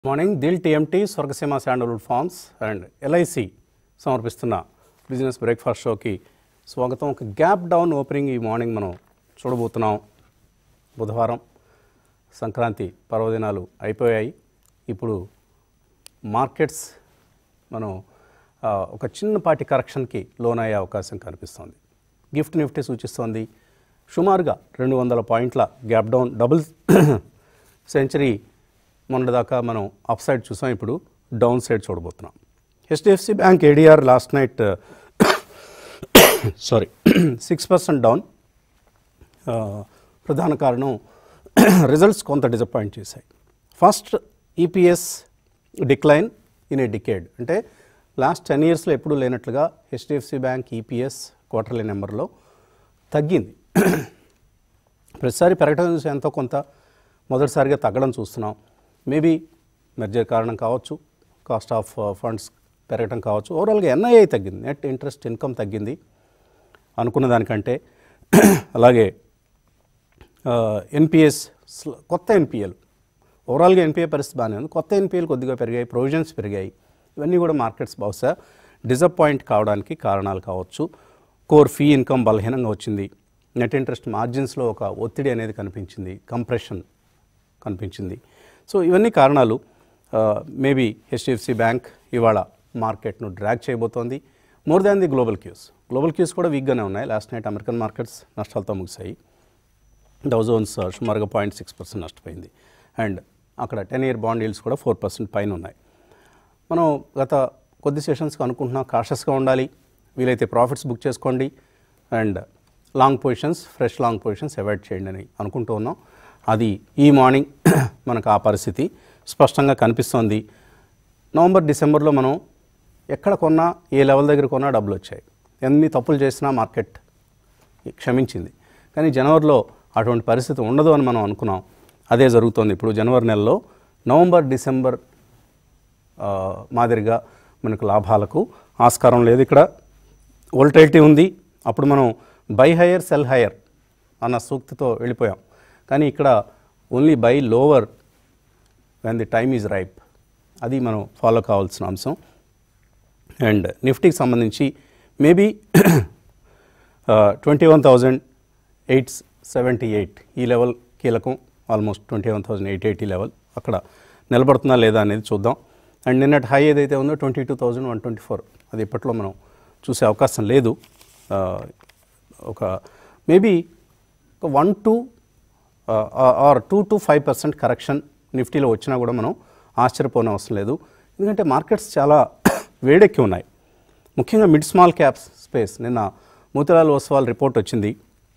Morning Dil TMT Swargaseema sandalwood farms and LIC సమర్పిస్తున్న business breakfast షోకి స్వాగతం ఒక గ్యాప్ డౌన్ ఓపెనింగ్ ఈ మార్నింగ్ మనం చూడబోతున్నాం బుధవారం సంక్రాంతి పర్వదినాలు అయిపోయాయి ఇప్పుడు మార్కెట్స్ మనం ఆ, ఒక చిన్నపాటి కరెక్షన్కి లోన్ అయ్యే అవకాశం కనిపిస్తోంది గిఫ్ట్ నిఫ్టీ సూచిస్తోంది సుమారుగా రెండు వందల పాయింట్ల గ్యాప్ డౌన్ డబుల్ సెంచరీ మొన్నటిదాకా మనం అప్ సైడ్ చూసాం ఇప్పుడు డౌన్ సైడ్ చూడబోతున్నాం HDFC bank ADR last night sorry six percent down ఆ, ప్రధాన కారణం రిజల్ట్స్ కొంత డిసప్పాయింట్ చేశాయి first EPS decline in a decade అంటే లాస్ట్ టెన్ ఇయర్స్లో ఎప్పుడూ లేనట్లుగా హెచ్డిఎఫ్సి బ్యాంక్ ఈపీఎస్ క్వార్టర్లీ నెంబర్లో తగ్గింది ప్రతిసారి పెరగడం చూసి ఎంతో కొంత మొదటిసారిగా తగ్గడం చూస్తున్నాం మేబీ మెర్జర్ కారణం కావచ్చు కాస్ట్ ఆఫ్ ఫండ్స్ పెరగడం కావచ్చు ఓవరాల్గా ఎన్ఐఐ తగ్గింది నెట్ ఇంట్రెస్ట్ ఇన్కమ్ తగ్గింది అనుకున్న దానికంటే అలాగే ఎన్పిఎస్ కొత్త ఎన్పిఎల్ ఓవరాల్గా ఎన్పిఏ పరిస్థితి బాగానే ఉంది కొత్త ఎన్పిఎల్ కొద్దిగా పెరిగాయి ప్రొవిజన్స్ పెరిగాయి ఇవన్నీ కూడా మార్కెట్స్ బహుశా డిసప్పాయింట్ కావడానికి కారణాలు కావచ్చు కోర్ ఫీ ఇన్కమ్ బలహీనంగా వచ్చింది నెట్ ఇంట్రెస్ట్ మార్జిన్స్లో ఒక ఒత్తిడి అనేది కనిపించింది కంప్రెషన్ కనిపించింది సో ఇవన్నీ కారణాలు మేబీ హెచ్డిఎఫ్సి బ్యాంక్ ఇవాళ మార్కెట్ను డ్రాగ్ చేయబోతోంది more than the global cues global cues కూడా వీక్గానే ఉన్నాయి లాస్ట్ నైట్ అమెరికన్ మార్కెట్స్ నష్టాలతో ముగిశాయి డౌజోన్స్ సుమారుగా పాయింట్ సిక్స్ పర్సెంట్ నష్టపోయింది అండ్ అక్కడ టెన్ ఇయర్ బాండ్ ఈల్డ్స్ కూడా ఫోర్ పర్సెంట్ పైన ఉన్నాయి మనం గత కొద్ది సెషన్స్కి అనుకుంటున్నాం కాషస్గా ఉండాలి వీలైతే ప్రాఫిట్స్ బుక్ చేసుకోండి and long positions fresh long positions avoid చేయండి అని అనుకుంటూ ఉన్నాం అది ఈ మార్నింగ్ మనకు ఆ పరిస్థితి స్పష్టంగా కనిపిస్తోంది నవంబర్ డిసెంబర్లో మనం ఎక్కడ కొన్నా ఏ లెవెల్ దగ్గర కొన్నా డబ్బులు వచ్చాయి ఎన్ని తప్పులు చేసినా మార్కెట్ క్షమించింది కానీ జనవరిలో అటువంటి పరిస్థితి ఉండదు అని మనం అనుకున్నాం అదే జరుగుతోంది ఇప్పుడు జనవరి నెలలో నవంబర్ డిసెంబర్ ఆ, మాదిరిగా మనకు లాభాలకు ఆస్కారం లేదు ఇక్కడ వోల్టైలిటీ ఉంది అప్పుడు మనం బై హయ్యర్ సెల్ హయ్యర్ అన్న సూక్తితో వెళ్ళిపోయాం కానీ ఇక్కడ only buy lower when the time is ripe అది మనం ఫాలో కావాల్సిన అంశం అండ్ నిఫ్టీకి సంబంధించి maybe twenty one thousand eight seventy eight ఈ లెవెల్ కీలకం almost twenty one thousand eight eighty level అక్కడ నిలబడుతుందా లేదా అనేది చూద్దాం అండ్ నిన్నటి హై ఏదైతే ఉందో twenty two thousand one twenty four అది ఇప్పట్లో మనం చూసే అవకాశం లేదు ఆ, ఒక మేబీ ఒక one to or two to five percent correction నిఫ్టీలో వచ్చినా కూడా మనం ఆశ్చర్యపోనే అవసరం లేదు ఎందుకంటే మార్కెట్స్ చాలా వేడెక్కి ఉన్నాయి ముఖ్యంగా మిడ్ స్మాల్ క్యాప్స్ స్పేస్ నిన్న మూతిలాల్ ఓస్వాల్ రిపోర్ట్ వచ్చింది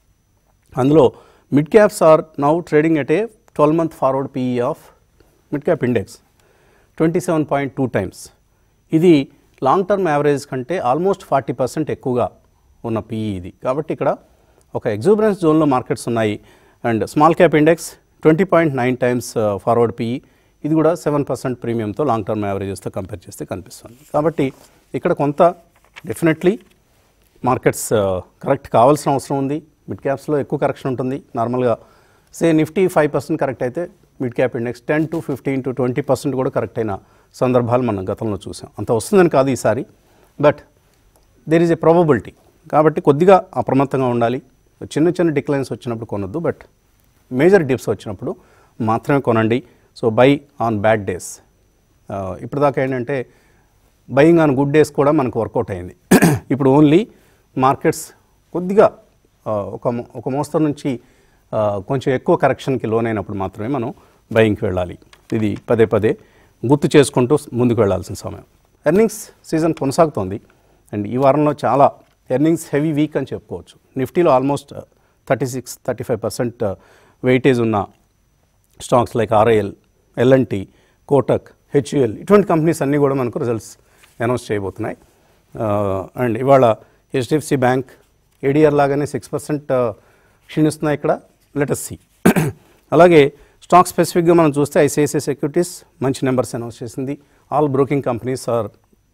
అందులో mid caps are now trading at a twelve month forward PE of mid cap index twenty seven point two times ఇది లాంగ్ టర్మ్ యావరేజ్ కంటే ఆల్మోస్ట్ ఫార్టీ పర్సెంట్ ఎక్కువగా ఉన్న PE ఇది కాబట్టి ఇక్కడ ఒక ఎగ్జూబరెన్స్ జోన్లో మార్కెట్స్ ఉన్నాయి and small cap index twenty point nine times forward PE ఇది కూడా సెవెన్ పర్సెంట్ ప్రీమియంతో లాంగ్ టర్మ్ యావరేజెస్తో కంపేర్ చేస్తే కనిపిస్తుంది కాబట్టి ఇక్కడ కొంత డెఫినెట్లీ మార్కెట్స్ కరెక్ట్ కావాల్సిన అవసరం ఉంది మిడ్ క్యాప్స్లో ఎక్కువ కరెక్షన్ ఉంటుంది నార్మల్గా say Nifty five percent correct అయితే mid cap index ten to fifteen to twenty percent కూడా కరెక్ట్ అయిన సందర్భాలు మనం గతంలో చూసాం అంత వస్తుందని కాదు ఈసారి but there is a probability కాబట్టి కొద్దిగా అప్రమత్తంగా ఉండాలి చిన్న చిన్న డిక్లైన్స్ వచ్చినప్పుడు కొనొద్దు బట్ మేజర్ డిప్స్ వచ్చినప్పుడు మాత్రమే కొనండి so buy on bad days ఇప్పటిదాకా ఏంటంటే బయింగ్ ఆన్ గుడ్ డేస్ కూడా మనకు వర్కౌట్ అయింది ఇప్పుడు ఓన్లీ మార్కెట్స్ కొద్దిగా ఆ, ఒక మో- ఒక మోస్తరు నుంచి ఆ, కొంచెం ఎక్కువ కరెక్షన్కి లోనైనప్పుడు మాత్రమే మనం బయింగ్కి వెళ్ళాలి ఇది పదే పదే గుర్తు చేసుకుంటూ ముందుకు వెళ్ళాల్సిన సమయం ఎర్నింగ్స్ సీజన్ కొనసాగుతోంది అండ్ ఈ వారంలో చాలా ఎర్నింగ్స్ హెవీ వీక్ అని చెప్పుకోవచ్చు నిఫ్టీలో almost thirty six thirty five percent weightage ఉన్న stocks like RIL LNT Kotak HUL ఇటువంటి కంపెనీస్ అన్నీ కూడా మనకు రిజల్ట్స్ అనౌన్స్ చేయబోతున్నాయి అండ్ ఇవాళ హెచ్డిఎఫ్సి బ్యాంక్ ఏడిఆర్ లాగానే సిక్స్ పర్సెంట్ క్షీణిస్తున్నాయి ఇక్కడ లెటస్ సి అలాగే స్టాక్ స్పెసిఫిక్గా మనం చూస్తే ఐసిఐసిఐ సెక్యూరిటీస్ మంచి నెంబర్స్ అనౌన్స్ చేసింది all broking companies are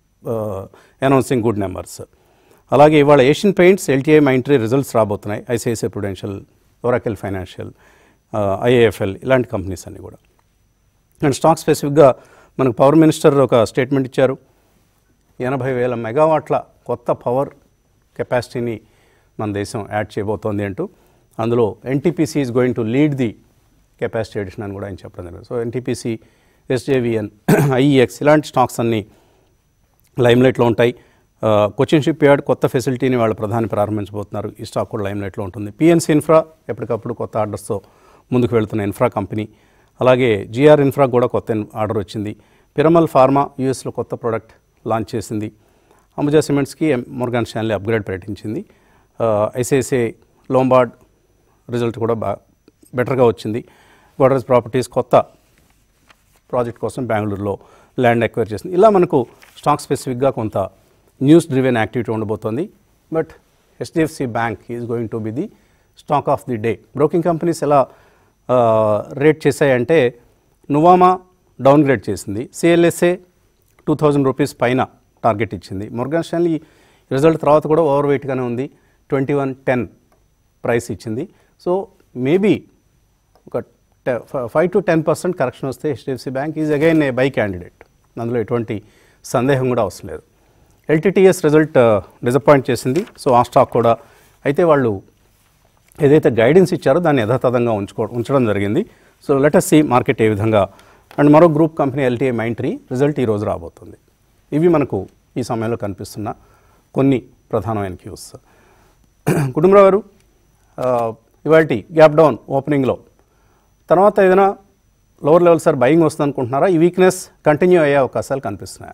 announcing good numbers అలాగే ఇవాళ Asian Paints LTI Mindtree results రాబోతున్నాయి ICICI prudential Oracle financial IIFL ఇలాంటి కంపెనీస్ అన్నీ కూడా అండ్ స్టాక్ స్పెసిఫిక్గా మనకు పవర్ మినిస్టర్ ఒక స్టేట్మెంట్ ఇచ్చారు ఎనభై వేల మెగావాట్ల కొత్త పవర్ కెపాసిటీని మన దేశం యాడ్ చేయబోతోంది అంటూ అందులో NTPC is going to lead the capacity addition అని కూడా ఆయన చెప్పడం జరిగింది సో ఎన్టీపీసీ ఎస్జేవిఎన్ ఐఈఎక్స్ ఇలాంటి స్టాక్స్ అన్నీ లైమ్లైట్లో ఉంటాయి ఆ, కొచ్చిన్ షిప్ యార్డ్ కొత్త ఫెసిలిటీని వాళ్ళ ప్రధాని ప్రారంభించబోతున్నారు ఈ స్టాక్ కూడా లైమ్లైట్లో ఉంటుంది పిఎన్సీ ఇన్ఫ్రా ఎప్పటికప్పుడు కొత్త ఆర్డర్స్తో ముందుకు వెళ్తున్న ఇన్ఫ్రా కంపెనీ అలాగే జిఆర్ ఇన్ఫ్రా కూడా కొత్త ఇన్- ఆర్డర్ వచ్చింది పిరమల్ ఫార్మా యూఎస్లో కొత్త ప్రోడక్ట్ లాంచ్ చేసింది అంబుజా సిమెంట్స్కి మోర్గాన్ స్టాన్లీ అప్గ్రేడ్ ప్రకటించింది ఐసిఐసిఐ లోంబార్డ్ రిజల్ట్ కూడా బా బెటర్గా వచ్చింది గోడ్రేజ్ ప్రాపర్టీస్ కొత్త ప్రాజెక్ట్ కోసం బెంగళూరులో ల్యాండ్ ఎక్వైర్ చేసింది ఇలా మనకు స్టాక్ స్పెసిఫిక్గా కొంత న్యూస్ డ్రివెన్ యాక్టివిటీ ఉండబోతోంది but HDFC bank is going to be the stock of the day broking companies ఎలా రేట్ చేశాయంటే నువామా డౌన్ గ్రేడ్ చేసింది సిఎల్ఎస్ఏ టూ థౌజండ్ రూపీస్ పైన టార్గెట్ ఇచ్చింది మొర్గాన్ స్టాన్లీ రిజల్ట్ తర్వాత కూడా ఓవర్ వెయిట్గానే ఉంది ట్వంటీ వన్ టెన్ ప్రైస్ ఇచ్చింది సో మేబీ ఒక five to ten percent correction వస్తే HDFC bank is again a buy candidate అందులో ఎటువంటి సందేహం కూడా అవసరం లేదు ఎల్టీటీఎస్ రిజల్ట్ డిసప్పాయింట్ చేసింది సో ఆ స్టాక్ కూడా అయితే వాళ్ళు ఏదైతే గైడెన్స్ ఇచ్చారో దాన్ని యథాతథంగా ఉంచుకో ఉంచడం జరిగింది సో లెటస్ సి మార్కెట్ ఏ విధంగా అండ్ మరో group company LTA Mindtree result ఈరోజు రాబోతుంది ఇవి మనకు ఈ సమయంలో కనిపిస్తున్న కొన్ని ప్రధానమైన క్యూస్ కుటుంబరావు గారు ఇవాళ గ్యాప్ డౌన్ ఓపెనింగ్లో తర్వాత ఏదైనా లోవర్ లెవెల్ సార్ బయింగ్ వస్తుంది అనుకుంటున్నారా ఈ వీక్నెస్ కంటిన్యూ అయ్యే అవకాశాలు కనిపిస్తున్నాయి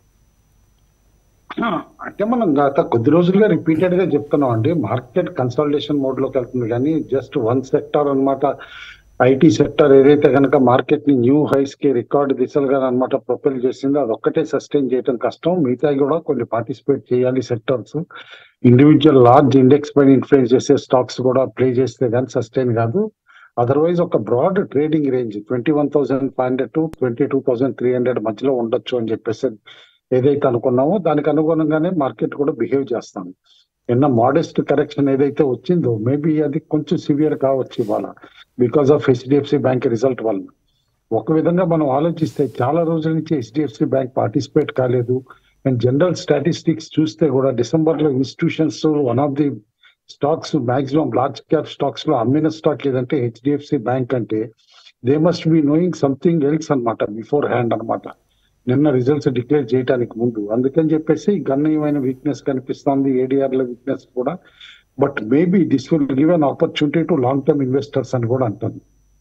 అంటే మనం గత కొద్ది రోజులుగా రిపీటెడ్ గా చెప్తున్నాం అండి మార్కెట్ కన్సల్టేషన్ మోడ్ లోకి వెళ్తుంది కానీ జస్ట్ వన్ సెక్టర్ అన్నమాట ఐటీ సెక్టర్ ఏదైతే కనుక మార్కెట్ ని న్యూ హైస్ కి రికార్డ్ దిశలుగా అనమాట ప్రొపెల్ చేసిందో అదొక్కటే సస్టైన్ చేయడం కష్టం మిగతా కూడా కొన్ని పార్టిసిపేట్ చేయాలి సెక్టర్స్ ఇండివిజువల్ లార్జ్ ఇండెక్స్ పైన ఇన్ఫ్లుయెన్స్ చేసే స్టాక్స్ కూడా ప్లే చేస్తే కానీ సస్టైన్ కాదు అదర్వైజ్ ఒక broad trading range twenty one thousand five hundred to twenty two thousand three hundred మధ్యలో ఉండొచ్చు అని చెప్పేసి ఏదైతే అనుకున్నామో దానికి అనుగుణంగానే మార్కెట్ కూడా బిహేవ్ చేస్తాం నిన్న మోడెస్ట్ కరెక్షన్ ఏదైతే వచ్చిందో మేబీ అది కొంచెం సివియర్ కావచ్చు ఇవాళ because of HDFC bank result వల్ల ఒక విధంగా మనం ఆలోచిస్తే చాలా రోజుల నుంచి హెచ్డిఎఫ్సి బ్యాంక్ పార్టిసిపేట్ కాలేదు అండ్ జనరల్ స్టాటిస్టిక్స్ చూస్తే కూడా డిసెంబర్ లో institutions one of the stocks maximum large cap stocks లో అమ్మిన స్టాక్ ఏదంటే హెచ్డిఎఫ్సి బ్యాంక్ అంటే they must be knowing something else అన్నమాట బిఫోర్ హ్యాండ్ అన్నమాట నిన్న రిజల్ట్స్ డిక్లేర్ చేయడానికి ముందు అందుకని చెప్పేసి గణనీయమైన వీక్నెస్ కనిపిస్తోంది ఏడీఆర్ లో వీక్నెస్ కూడా but maybe this will give an opportunity to long term investors అని కూడా అంటాను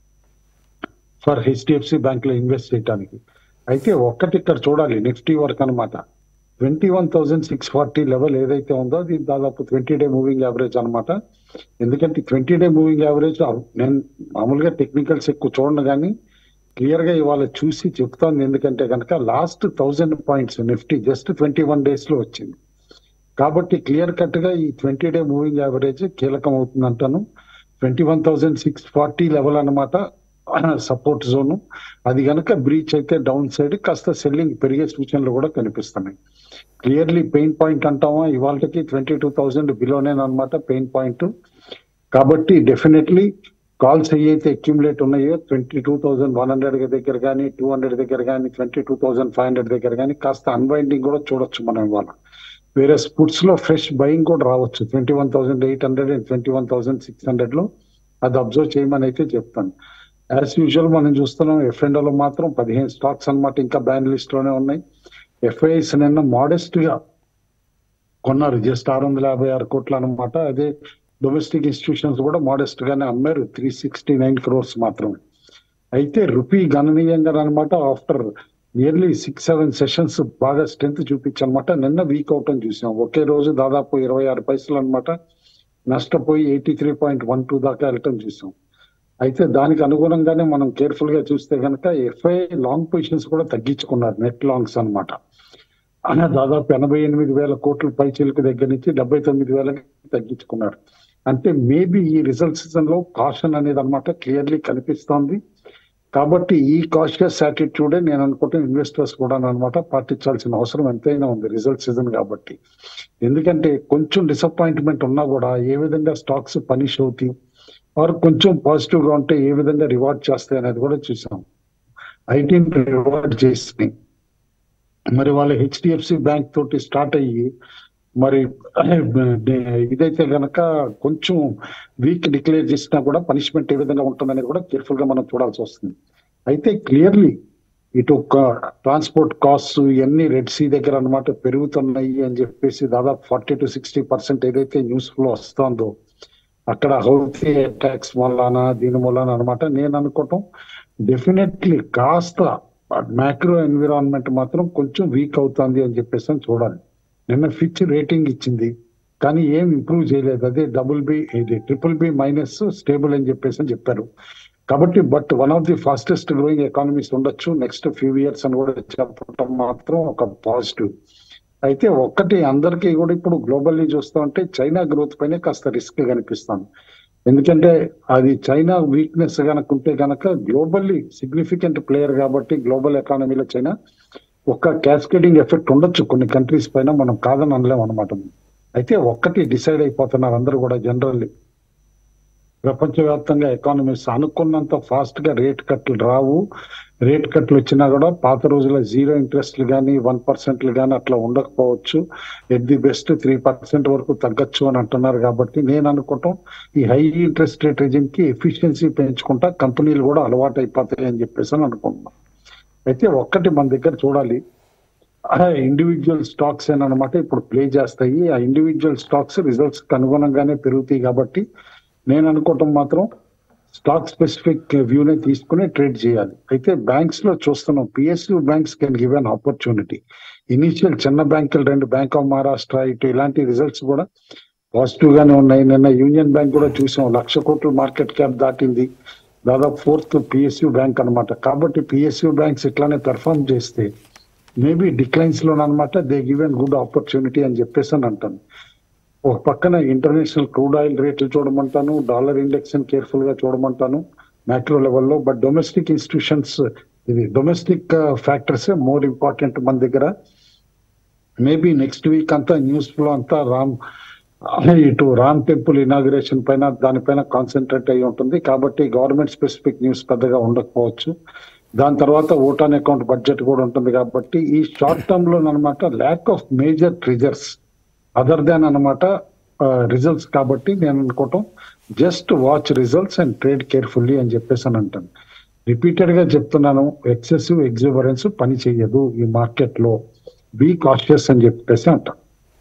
ఫర్ హెచ్డిఎఫ్సి బ్యాంక్ లో ఇన్వెస్ట్ చేయడానికి అయితే ఒక్కటి ఇక్కడ చూడాలి నిఫ్టీ వరకు అనమాట twenty one thousand six forty level ఏదైతే ఉందో అది దాదాపు ట్వంటీ డే మూవింగ్ యావరేజ్ అనమాట ఎందుకంటే ట్వంటీ డే మూవింగ్ యావరేజ్ నేను మామూలుగా టెక్నికల్స్ ఎక్కువ చూడను కానీ క్లియర్ గా ఇవాళ చూసి చెప్తాను ఎందుకంటే కనుక last thousand points Nifty just twenty one days లో వచ్చింది కాబట్టి క్లియర్ కట్ గా ఈ ట్వంటీ డే మూవింగ్ యావరేజ్ కీలకం అవుతుంది అంటాను twenty one thousand six forty level అనమాట సపోర్ట్ జోన్ అది గనక బ్రీచ్ అయితే డౌన్ సైడ్ కాస్త సెల్లింగ్ పెరిగే సూచనలు కూడా కనిపిస్తున్నాయి క్లియర్లీ పెయిన్ పాయింట్ అంటామా ఇవాళకి ట్వంటీ టూ థౌసండ్ బిలోనే అనమాట పెయిన్ పాయింట్ కాబట్టి డెఫినెట్లీ కాల్స్ ఏవైతే అక్యుములేట్ ఉన్నాయో twenty two thousand one hundred దగ్గర కానీ టూ హండ్రెడ్ దగ్గర కానీ twenty two thousand five hundred దగ్గర కానీ కాస్త అన్వైండింగ్ కూడా చూడొచ్చు మనం ఇవాళ వేరే స్పుట్స్ లో ఫ్రెష్ బయింగ్ కూడా రావచ్చు twenty one thousand eight hundred and twenty one thousand six hundred లో అది అబ్జర్వ్ చేయమని అయితే చెప్తాను యాజ్ యూజువల్ మనం చూస్తున్నాం ఎఫ్ఎండోలో మాత్రం పదిహేను స్టాక్స్ అన్నమాట ఇంకా బ్యాన్ లిస్ట్ లోనే ఉన్నాయి ఎఫ్ఐఎస్ నిన్న మోడెస్ట్ గా కొన్నారు జస్ట్ ఆరు వందల యాభై ఆరు కోట్లు అనమాట అదే డొమెస్టిక్ ఇన్స్టిట్యూషన్స్ కూడా మోడెస్ట్ గానే అమ్మారు త్రీ సిక్స్టీ నైన్ క్రోర్స్ మాత్రమే అయితే రూపీ గణనీయంగా అనమాట after nearly six seven sessions బాగా స్ట్రెంత్ చూపించనమాట నిన్న వీక్ అవుట్ అని చూసాం ఒకే రోజు దాదాపు ఇరవై ఆరు పైసలు అనమాట నష్టపోయి eighty three point one two దాకా వెళ్ళటం చూసాం అయితే దానికి అనుగుణంగానే మనం కేర్ఫుల్ గా చూస్తే కనుక ఎఫ్ఐ లాంగ్ పొజిషన్స్ కూడా తగ్గించుకున్నారు నెట్ లాంగ్స్ అనమాట అనే దాదాపు ఎనభై ఎనిమిది వేల కోట్ల పై చిలుకు దగ్గర నుంచి డెబ్బై తొమ్మిది వేలకి తగ్గించుకున్నారు అంటే మేబీ ఈ రిజల్ట్ సీజన్ లో కాషన్ అనేది అనమాట క్లియర్లీ కనిపిస్తోంది కాబట్టి ఈ కాషియస్ యాటిట్యూడే నేను అనుకుంటే ఇన్వెస్టర్స్ కూడా అనమాట పాటించాల్సిన అవసరం ఎంతైనా ఉంది రిజల్ట్ సీజన్ కాబట్టి ఎందుకంటే కొంచెం డిసప్పాయింట్మెంట్ ఉన్నా కూడా ఏ విధంగా స్టాక్స్ పనిష్ అవుతాయి ఆర్ కొంచెం పాజిటివ్ గా ఉంటే ఏ విధంగా రివార్డ్ చేస్తాయి అనేది కూడా చూసాం ఐటీని రివర్ట్ చేసినాయి మరి వాళ్ళ హెచ్డిఎఫ్సి బ్యాంక్ తోటి స్టార్ట్ అయ్యి మరి ఇదైతే గనక కొంచెం వీక్ డిక్లేర్ చేసినా కూడా పనిష్మెంట్ ఏ విధంగా ఉంటుందనేది కూడా కేర్ఫుల్ గా మనం చూడాల్సి వస్తుంది అయితే క్లియర్లీ ఇటు ట్రాన్స్పోర్ట్ కాస్ట్ ఇవన్నీ రెడ్ సీ దగ్గర అన్నమాట పెరుగుతున్నాయి అని చెప్పేసి దాదాపు ఫార్టీ టు సిక్స్టీ పర్సెంట్ ఏదైతే న్యూస్ లో వస్తుందో అక్కడ హౌతీ అటాక్స్ వలన దీని వలన అనమాట నేను అనుకోవటం డెఫినెట్లీ కాస్త మ్యాక్రో ఎన్విరాన్మెంట్ మాత్రం కొంచెం వీక్ అవుతుంది అని చెప్పేసి అని చూడాలి నిన్న ఫిచ్ రేటింగ్ ఇచ్చింది కానీ ఏం ఇంప్రూవ్ చేయలేదు అదే డబుల్ బి ఇది ట్రిపుల్ బి మైనస్ స్టేబుల్ అని చెప్పేసి అని చెప్పారు కాబట్టి but one of the fastest growing economies ఉండొచ్చు నెక్స్ట్ ఫ్యూ ఇయర్స్ అని కూడా చెప్పడం మాత్రం ఒక పాజిటివ్ అయితే ఒక్కటి అందరికీ కూడా ఇప్పుడు గ్లోబల్లీ చూస్తూ ఉంటే చైనా గ్రోత్ పైనే కాస్త రిస్క్ కనిపిస్తాను ఎందుకంటే అది చైనా వీక్నెస్ కనుక ఉంటే కనుక గ్లోబల్లీ సిగ్నిఫికెంట్ ప్లేయర్ కాబట్టి గ్లోబల్ ఎకానమీలో చైనా ఒక క్యాస్కేడింగ్ ఎఫెక్ట్ ఉండొచ్చు కొన్ని కంట్రీస్ పైన మనం కాదని అనలేం అనమాట అయితే ఒక్కటి డిసైడ్ అయిపోతున్నారు అందరూ కూడా జనరల్లీ ప్రపంచవ్యాప్తంగా ఎకానమీస్ అనుకున్నంత ఫాస్ట్ గా రేట్ కట్లు రావు రేట్ కట్లు వచ్చినా కూడా పాత రోజుల జీరో ఇంట్రెస్ట్లు కానీ వన్ పర్సెంట్లు కానీ అట్లా ఉండకపోవచ్చు at the best three percent వరకు తగ్గచ్చు అని అంటున్నారు కాబట్టి నేను అనుకోవటం ఈ హై ఇంట్రెస్ట్ రేట్ రిజిమ్ కి ఎఫిషియన్సీ పెంచుకుంటా కంపెనీలు కూడా అలవాటు అయిపోతాయి అని చెప్పేసి అని అనుకుంటున్నాం అయితే ఒక్కటి మన దగ్గర చూడాలి ఇండివిజువల్ స్టాక్స్ అనమాట ఇప్పుడు ప్లే చేస్తాయి ఆ ఇండివిజువల్ స్టాక్స్ రిజల్ట్స్ అనుగుణంగానే పెరుగుతాయి కాబట్టి నేను అనుకోవటం మాత్రం స్టాక్ స్పెసిఫిక్ వ్యూనే తీసుకుని ట్రేడ్ చేయాలి అయితే బ్యాంక్స్ లో చూస్తున్నాం PSU banks can give an opportunity initial చిన్న బ్యాంకులు రెండు బ్యాంక్ ఆఫ్ మహారాష్ట్ర ఇటు ఇలాంటి రిజల్ట్స్ కూడా పాజిటివ్ గానే ఉన్నాయి నిన్న యూనియన్ బ్యాంక్ కూడా చూసాం లక్ష కోట్ల మార్కెట్ క్యాప్ దాటింది దాదాపు ఫోర్త్ పిఎస్యూ బ్యాంక్ అన్నమాట కాబట్టి పిఎస్యూ బ్యాంక్స్ ఇట్లానే పెర్ఫామ్ చేస్తే మేబీ డిక్లైన్స్ లోనమాట they give an good opportunity అని చెప్పేసి అని అంటాను ఒక పక్కన ఇంటర్నేషనల్ క్రూడ్ ఆయిల్ రేట్లు చూడమంటాను డాలర్ ఇండెక్స్ కేర్ఫుల్ గా చూడమంటాను మ్యాక్రో లెవెల్లో బట్ డొమెస్టిక్ ఇన్స్టిట్యూషన్స్ ఇది డొమెస్టిక్ ఫ్యాక్టర్స్ మోర్ ఇంపార్టెంట్ మన దగ్గర మేబీ నెక్స్ట్ వీక్ అంతా న్యూస్ ఫ్లో అంతా రామ్ ఇటు రామ్ టెంపుల్ ఇనాగ్రేషన్ పైన దానిపైన కాన్సన్ట్రేట్ అయి ఉంటుంది కాబట్టి గవర్నమెంట్ స్పెసిఫిక్ న్యూస్ పెద్దగా ఉండకపోవచ్చు దాని తర్వాత ఓటాన్ అకౌంట్ బడ్జెట్ కూడా ఉంటుంది కాబట్టి ఈ షార్ట్ టర్మ్ లో అనమాట lack of major triggers other than అనమాట రిజల్ట్స్ కాబట్టి నేను అనుకోవటం just watch results and trade carefully అని చెప్పేసి అని అంటాను రిపీటెడ్ గా చెప్తున్నాను ఎక్సెసివ్ ఎగ్జిబరెన్స్ పని చెయ్యదు ఈ మార్కెట్ లో బీ కాషియస్ అని చెప్పేసి అంటాను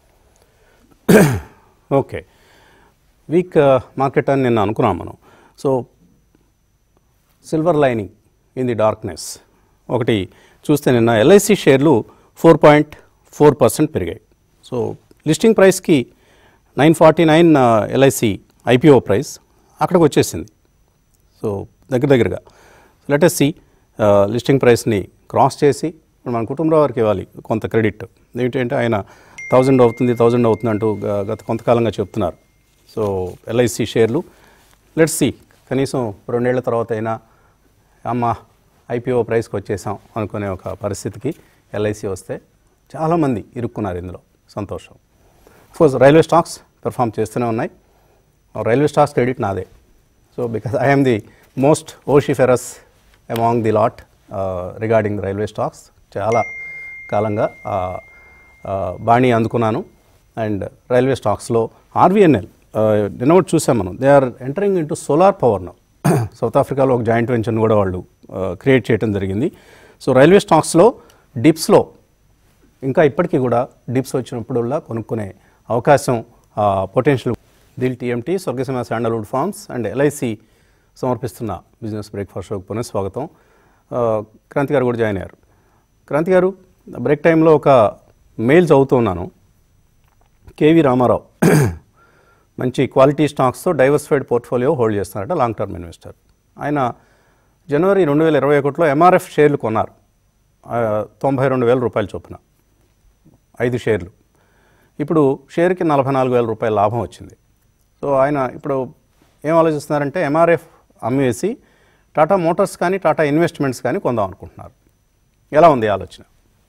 ఓకే వీక్ మార్కెట్ అని నిన్న అనుకున్నాం మనం so silver lining in the darkness ఒకటి చూస్తే నిన్న ఎల్ఐసి షేర్లు ఫోర్ పాయింట్ ఫోర్ పర్సెంట్ పెరిగాయి సో లిస్టింగ్ ప్రైస్కి nine forty nine LIC IPO price అక్కడికి వచ్చేసింది సో దగ్గర దగ్గరగా లెటెస్ సి లిస్టింగ్ ప్రైస్ని క్రాస్ చేసి ఇప్పుడు మన కుటుంబరావు వారికి ఇవ్వాలి కొంత క్రెడిట్ ఏంటంటే ఆయన థౌజండ్ అవుతుంది థౌజండ్ అవుతుంది అంటూ గ- గత కొంతకాలంగా చెప్తున్నారు సో ఎల్ఐసి షేర్లు లెట్స్ సి కనీసం రెండేళ్ల తర్వాత అయినా అమ్మ ఐపీఓ ప్రైస్కి వచ్చేసాం అనుకునే ఒక పరిస్థితికి ఎల్ఐసి వస్తే చాలామంది ఇరుక్కున్నారు ఇందులో సంతోషం కోర్స్ రైల్వే స్టాక్స్ పెర్ఫామ్ చేస్తూనే ఉన్నాయి రైల్వే స్టాక్స్ క్రెడిట్ నాదే so because I am the most vociferous among the lot regarding railway stocks చాలా కాలంగా ఆ, ఆ, బాణి అందుకున్నాను అండ్ రైల్వే స్టాక్స్లో ఆర్వీఎన్ఎల్ నిన్న ఒకటి చూసాం మనం they are entering into solar power now South ఆఫ్రికాలో ఒక జాయింట్ వెంచర్ని కూడా వాళ్ళు క్రియేట్ చేయడం జరిగింది సో రైల్వే స్టాక్స్లో డిప్స్లో ఇంకా ఇప్పటికీ కూడా డిప్స్ వచ్చినప్పుడల్లా కొనుక్కునే అవకాశం potential Dil TMT Swargaseema sandalwood farms and LIC సమర్పిస్తున్న బిజినెస్ బ్రేక్ఫాస్ట్ షోకి పునః స్వాగతం ఆ, క్రాంతి గారు కూడా జాయిన్ అయ్యారు క్రాంతి గారు బ్రేక్ టైంలో ఒక మెయిల్ చదువుతూ ఉన్నాను కేవీ రామారావు మంచి క్వాలిటీ స్టాక్స్తో డైవర్సిఫైడ్ పోర్ట్ఫోలియో హోల్డ్ చేస్తున్నారట లాంగ్ టర్మ్ ఇన్వెస్టర్ ఆయన జనవరి రెండు వేల ఇరవై ఒకటిలో ఎంఆర్ఎఫ్ షేర్లు కొన్నారు ఆ, తొంభై రెండు వేల రూపాయల చొప్పున ఐదు షేర్లు ఇప్పుడు షేర్కి నలభై నాలుగు వేల రూపాయల లాభం వచ్చింది సో ఆయన ఇప్పుడు ఏం ఆలోచిస్తున్నారంటే ఎంఆర్ఎఫ్ అమ్మేసి టాటా మోటార్స్ కానీ టాటా ఇన్వెస్ట్మెంట్స్ కానీ కొందాం అనుకుంటున్నారు ఎలా ఉంది ఈ ఆలోచన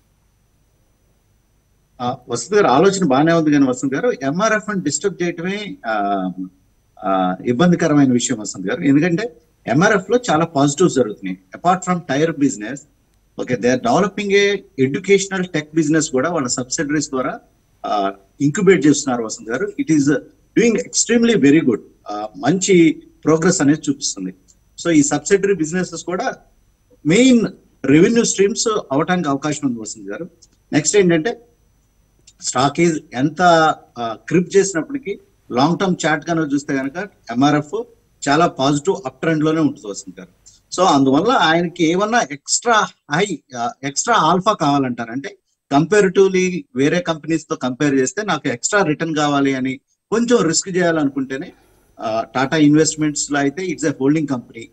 ఆ, వసంత్ గారు ఆలోచన బాగానే ఉంది కానీ వసంత్ గారు ఎంఆర్ఎఫ్ అని డిస్టర్బ్ చేయటమే ఆ, ఆ, ఇబ్బందికరమైన విషయం వసంత్ గారు ఎందుకంటే ఎంఆర్ఎఫ్ లో చాలా పాజిటివ్స్ జరుగుతున్నాయి apart from tyre business okay they are developing a educational tech business కూడా వాళ్ళ సబ్సిడరీస్ ద్వారా ఇంక్యుబేట్ చేస్తున్నారు వసంత్ గారు it is doing extremely very good మంచి ప్రోగ్రెస్ అనేది చూపిస్తుంది సో ఈ సబ్సిడరీ బిజినెసెస్ కూడా మెయిన్ రెవెన్యూ స్ట్రీమ్స్ అవటానికి అవకాశం ఉంది వసంత్ గారు నెక్స్ట్ ఏంటంటే స్టాక్ ఈజ్ ఎంత క్రిప్ చేసినప్పటికీ లాంగ్ టర్మ్ చార్ట్ కనుక చూస్తే కనుక ఎంఆర్ఎఫ్ చాలా పాజిటివ్ అప్ ట్రెండ్ లోనే ఉంటుంది వసంత్ గారు సో అందువల్ల ఆయనకి ఏమన్నా ఎక్స్ట్రా హై ఎక్స్ట్రా ఆల్ఫా కావాలంటారు అంటే కంపారిటివ్లీ వేరే కంపెనీస్ తో కంపేర్ చేస్తే నాకు ఎక్స్ట్రా రిటర్న్ కావాలి అని కొంచెం రిస్క్ చేయాలనుకుంటేనే టాటా ఇన్వెస్ట్మెంట్స్ లో అయితే it's a holding company